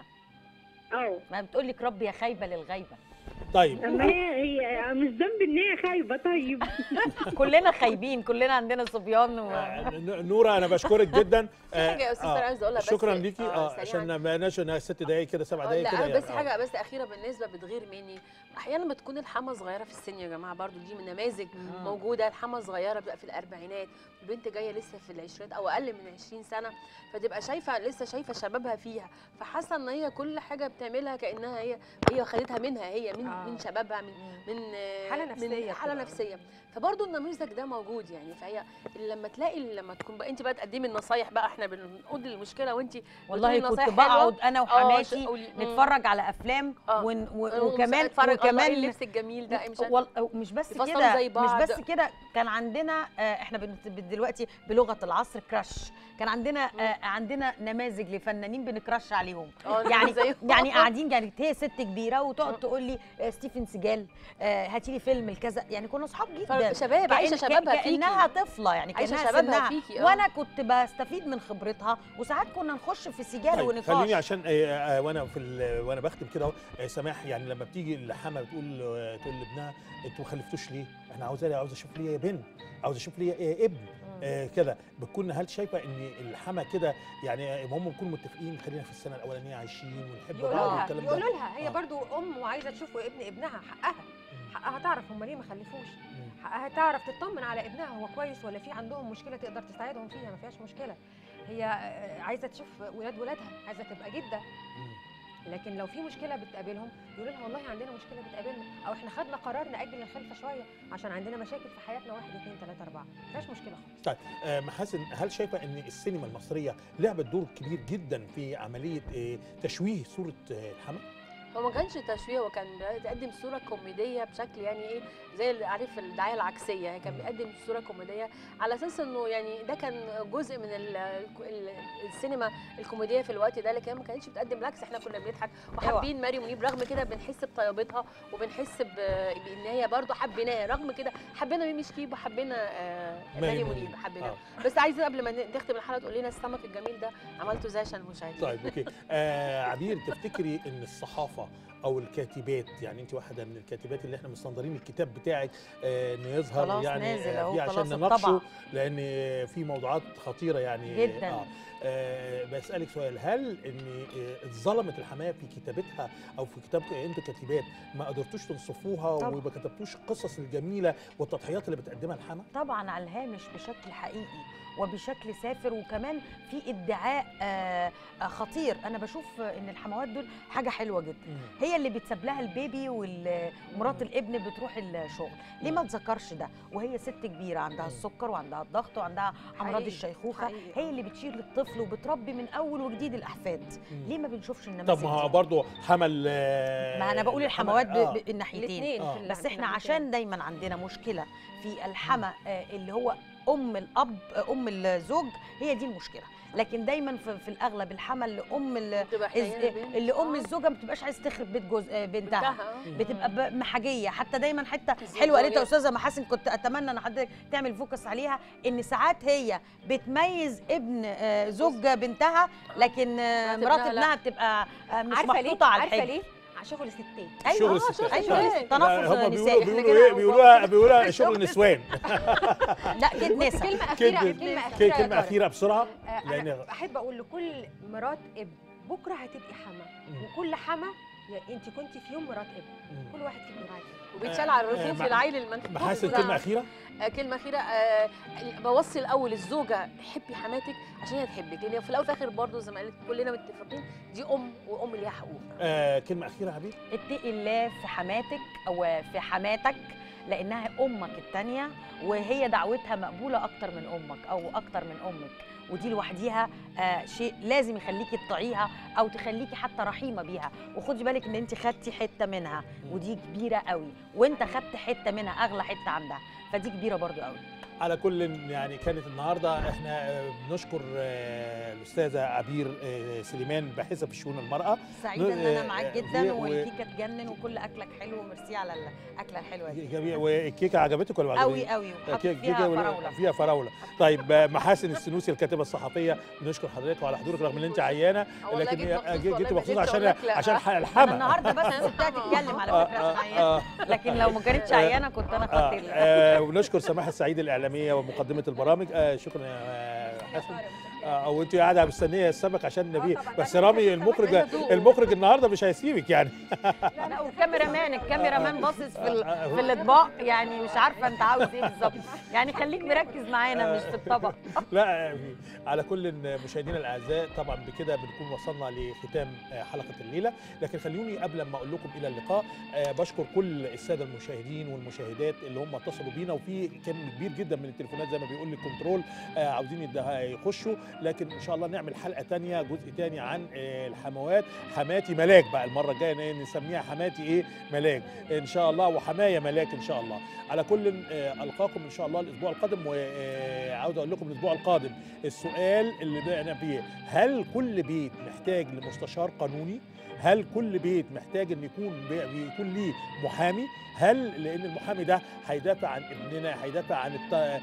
اه ما بتقول لك ربي يا خايبه للغيبه طيب اما هي هي مش ذنب ان هي خايبه طيب كلنا خايبين كلنا عندنا صبيان و... آه، ن- نورا انا بشكرك جدا في حاجة يا أستاذ أنا عايزة أقولها بس- شكرا ليكي آه، اه سريعاً. عشان ما بقناش انها ست دقايق كده سبع آه، دقايق كده لا يعني. بس آه. حاجه بس اخيره بالنسبه بتغير مني احيانا بتكون الحما صغيره في السن يا جماعه برضو دي من نماذج مم. موجوده الحما صغيره بتبقى في الاربعينات البنت جايه لسه في العشرينات او اقل من 20 سنه فتبقى شايفه لسه شايفه شبابها فيها فحاسه ان هي كل حاجه بتعملها كانها هي هي خدتها منها هي من آه. من شبابها من من آه، حالة من نفسية حاله بتبقى. نفسيه فبرضه النموذج ده موجود يعني فهي لما تلاقي لما تكون بقى انت بقى تقدمي النصايح بقى احنا بنقول المشكله وانت والله بتقولي كنت نصايح حلوة. بقعد انا آه، وحماتي تقولي- مم. نتفرج على افلام آه. ون... و... وكمان وكمان اتفرج الله ايه وكمان اللبس الجميل ده إيه مش عارفة. وال... مش بس يفصلوا كده زي مش بعض. بس كده كان عندنا آه، احنا بنت- دلوقتي بلغه العصر كراش كان عندنا آه، عندنا نماذج لفنانين بنكراش عليهم آه، يعني زيهم. يعني قاعدين يعني هي ست كبيره وتقعد تقول لي آه، ستيفن سيجال آه، هاتي لي فيلم الكذا يعني كنا اصحاب جدا شباب عايشه كأن- شبابها ك- فيكي كانها طفله يعني عايشة كانها شبابها سنها فيكي، آه. وانا كنت بستفيد من خبرتها وساعات كنا نخش في سجال طيب ونقاش خليني عشان آه، آه، وانا في ال- وانا بختم كده اهو آه، سماح يعني لما بتيجي الحما بتقول آه، تقول لابنها انتوا ما خلفتوش ليه؟ احنا عاوزه عاوز اشوف ليا بنت عاوز اشوف ليا آه، ابن آه كده بتكون هل شايفه ان الحما كده يعني هم بنكون متفقين خلينا في السنه الاولانيه عايشين ونحب يقولوا بعض لها والكلام ده يقولوا لها هي آه. برضو ام وعايزه تشوف ابن ابنها حقها مم. حقها تعرف هم ليه ما خلفوش مم. حقها تعرف تطمن على ابنها هو كويس ولا في عندهم مشكله تقدر تساعدهم فيها ما فيهاش مشكله هي آه، عايزه تشوف ولاد ولادها عايزه تبقى جده مم. لكن لو في مشكله بتقابلهم يقولوا لها والله عندنا مشكله بتقابلنا او احنا خدنا قرار ناجل الخلفه شويه عشان عندنا مشاكل في حياتنا واحد اثنين ثلاثه اربعه ما فيهاش مشكله خالص طيب آه، محاسن هل شايفه ان السينما المصريه لعبت دور كبير جدا في عمليه آه، تشويه صوره آه، الحما؟ هو ما كانش تشويه هو كان بيقدم صوره كوميديه بشكل يعني ايه زي اللي عارف الدعايه العكسيه يعني كان بيقدم صوره كوميديه على اساس انه يعني ده كان جزء من ال ال السينما الكوميديه في الوقت ده لكن هي ما كانتش بتقدم بالعكس احنا كنا بنضحك وحابين مريم منيب رغم كده بنحس بطيبتها وبنحس ب- بان هي برضه حبيناها رغم كده حبينا ميمي شكيب وحبينا آه، مريم مريم منيب. منيب حبيناها آه. بس عايزه قبل ما نختم الحلقه تقول لنا السمك الجميل ده عملته ازاي عشان المشاهدين طيب اوكي آه عبير تفتكري ان الصحافه او الكاتبات يعني انت واحده من الكاتبات اللي احنا مستنظرين الكتاب بتاعك آه انه يظهر خلاص يعني نازل آه، أهو، فيه عشان خلاص نناقشه الطبع. لان في موضوعات خطيره يعني جداً. آه آه بسالك سؤال هل ان آه، اتظلمت الحمايه في كتابتها او في كتابك انتوا كاتبات ما قدرتوش تنصفوها طبعاً. وما كتبتوش القصص الجميله والتضحيات اللي بتقدمها الحما؟ طبعا على الهامش بشكل حقيقي وبشكل سافر وكمان في ادعاء آه، آه، خطير انا بشوف ان الحموات دول حاجه حلوه جدا هي اللي بتساب لها البيبي ومرات الابن بتروح الشغل ليه ما تذكرش ده وهي ست كبيره عندها السكر وعندها الضغط وعندها امراض حقيقي، الشيخوخه حقيقي، هي آه. اللي بتشيل الطفل وبتربي من اول وجديد الاحفاد ليه ما بنشوفش النماذج طب ما هو دي؟ برضه حمل آه، ما انا بقول الحما- الحموات آه. ب- بالناحيتين الاثنين آه. في ال- بس في احنا الناحيتين. عشان دايما عندنا مشكله في الحما آه، اللي هو ام الاب ام الزوج هي دي المشكله لكن دايما في, في الاغلب الحمل لام ال- بتبقى الز- حنينة بنت. اللي ام آه. الزوجه ما بتبقاش عايز تخرب بيت جوز آه، بنتها بنتها. بتبقى ب- محاجيه حتى دايما حته بالظبط، حلوه قالتها وهي- استاذه محاسن كنت اتمنى ان حضرتك تعمل فوكس عليها ان ساعات هي بتميز ابن آه، زوج بنتها لكن آه، مرات مرات ابنها لا. ابنها بتبقى آه، مش عارفه ليه محطوطه على عارفه الحجر ليه عشان شغل الستات ايوه شغل آه، الستات. ايوه آه. لا، تنافس هم نسائي بيقولوا إحنا بيقولوا كده ايه بيقولوها بيقولوها شغل نسوان لا كده نسا كلمه اخيره كلمة- كلمه اخيره كلمه يا كلمه طارق. اخيره بسرعه آه، لان انا احب اقول لكل مرات ابن بكره هتبقي حما مم. وكل حما يا انت كنت في يوم مرات ابن مم. كل واحد فيكم مرات ابن وبيتشال على آه، الرفوف مع- العيل المنفوخ محاسن ده. كلمه اخيره آه، كلمه اخيره آه، بوصي الاول الزوجه حبي حماتك عشان هي تحبك لان في الاول وفي الاخر برضه زي ما قالت كلنا متفقين دي ام وام ليها حقوق آه كلمه اخيره يا حبيبي اتقي الله في حماتك او في حماتك لانها امك التانية وهي دعوتها مقبوله اكتر من امك او اكتر من امك ودي لوحديها آه شيء لازم يخليكي تطيعيها او تخليكي حتى رحيمه بيها وخدي بالك ان انت خدتي حته منها ودي كبيره قوي وانت خدت حته منها اغلى حته عندها فدي كبيره برضو قوي على كل يعني كانت النهارده احنا آه، بنشكر آه، الاستاذه عبير آه، سليمان باحثه في شؤون المراه سعيده ان انا معاك آه، جدا و- والكيكه تجنن وكل اكلك حلو وميرسي على الاكله الحلوه دي جميل والكيكه عجبتك ولا ما قوي عجبتكش؟ قوي وحط كيكة- فيها كيكة فراوله فيها فراوله طيب آه، محاسن السنوسي الكاتبه الصحفيه بنشكر حضرتك وعلى حضورك رغم ان انت عيانه آه، والله لكن جيت آه، مخصوص جيت والله جيت ما مخصوص قدرتش عشان أقول لك لا. عشان انا الحمى النهارده بس سبتها تتكلم على آه، فكره آه، عشان عيانة. آه. لكن لو ما كانتش عيانه كنت انا آه، خدت ال- آه، ونشكر سماح السعيد الاعلاميه ومقدمه البرامج آه، شكرا يا آه، حسن آه، او انت قاعده مستنيه السمك عشان نبيه طبعاً. بس لازم رامي السمك المخرج هيدوق. المخرج النهارده مش هيسيبك يعني لا والكاميرا مان الكاميرا مان باصص في ال- في الاطباق يعني مش عارفه انت عاوز ايه بالظبط يعني خليك مركز معانا مش في الطبق لا على كل مشاهدينا الاعزاء طبعا بكده بنكون وصلنا لختام آه، حلقه الليله لكن خلوني قبل ما اقول لكم الى اللقاء آه، بشكر كل الساده المشاهدين والمشاهدات اللي هم اتصلوا بينا وفي كم كبير جدا من التليفونات زي ما بيقول لي الكنترول آه، عاوزين يده- يخشوا لكن ان شاء الله نعمل حلقه تانية جزء تاني عن آه، الحموات حماتي ملاك بقى المره الجايه ن- نسميها حماتي ايه ملاك ان شاء الله وحمايه ملاك ان شاء الله على كل آه، القاكم ان شاء الله الاسبوع القادم وعاوز اقول لكم الاسبوع القادم السؤال اللي بدأنا فيه هل كل بيت محتاج لمستشار قانوني هل كل بيت محتاج ان يكون بي- بيكون ليه محامي هل لان المحامي ده هيدافع عن ابننا هيدافع عن الت...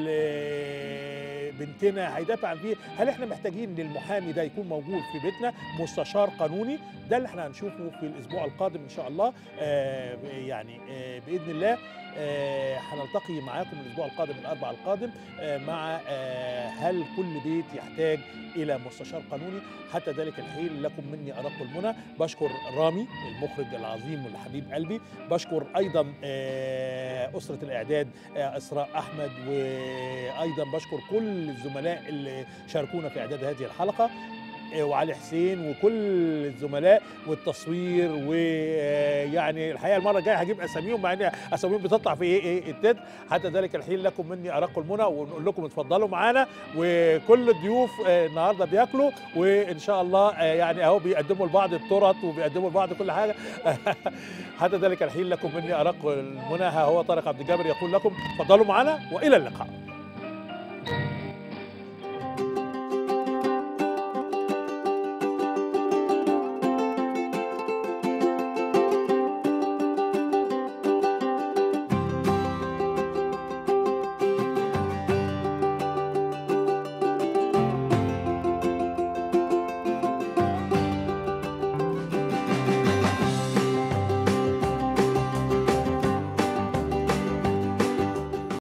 ال... بنتنا هيدافع عن بيه هل احنا محتاجين للمحامي ده يكون موجود في بيتنا مستشار قانوني ده اللي احنا هنشوفه في الاسبوع القادم ان شاء الله آه يعني آه باذن الله آه، هنلتقي معاكم الاسبوع القادم الاربع القادم آه، مع آه، هل كل بيت يحتاج الى مستشار قانوني حتى ذلك الحين لكم مني ارق المنى بشكر رامي المخرج العظيم والحبيب قلبي بشكر ايضا آه، اسره الاعداد آه، اسراء احمد وايضا بشكر كل الزملاء اللي شاركونا في اعداد هذه الحلقه آه، وعلي حسين وكل الزملاء والتصوير ويعني الحقيقه المره الجايه هجيب اساميهم مع ان اساميهم بتطلع في ايه ايه التتر حتى ذلك الحين لكم مني ارق المنى ونقول لكم اتفضلوا معانا وكل الضيوف آه، النهارده بياكلوا وان شاء الله آه، يعني اهو بيقدموا لبعض الترط وبيقدموا لبعض كل حاجه حتى ذلك الحين لكم مني ارق المنى ها هو طارق عبد الجابر يقول لكم اتفضلوا معنا والى اللقاء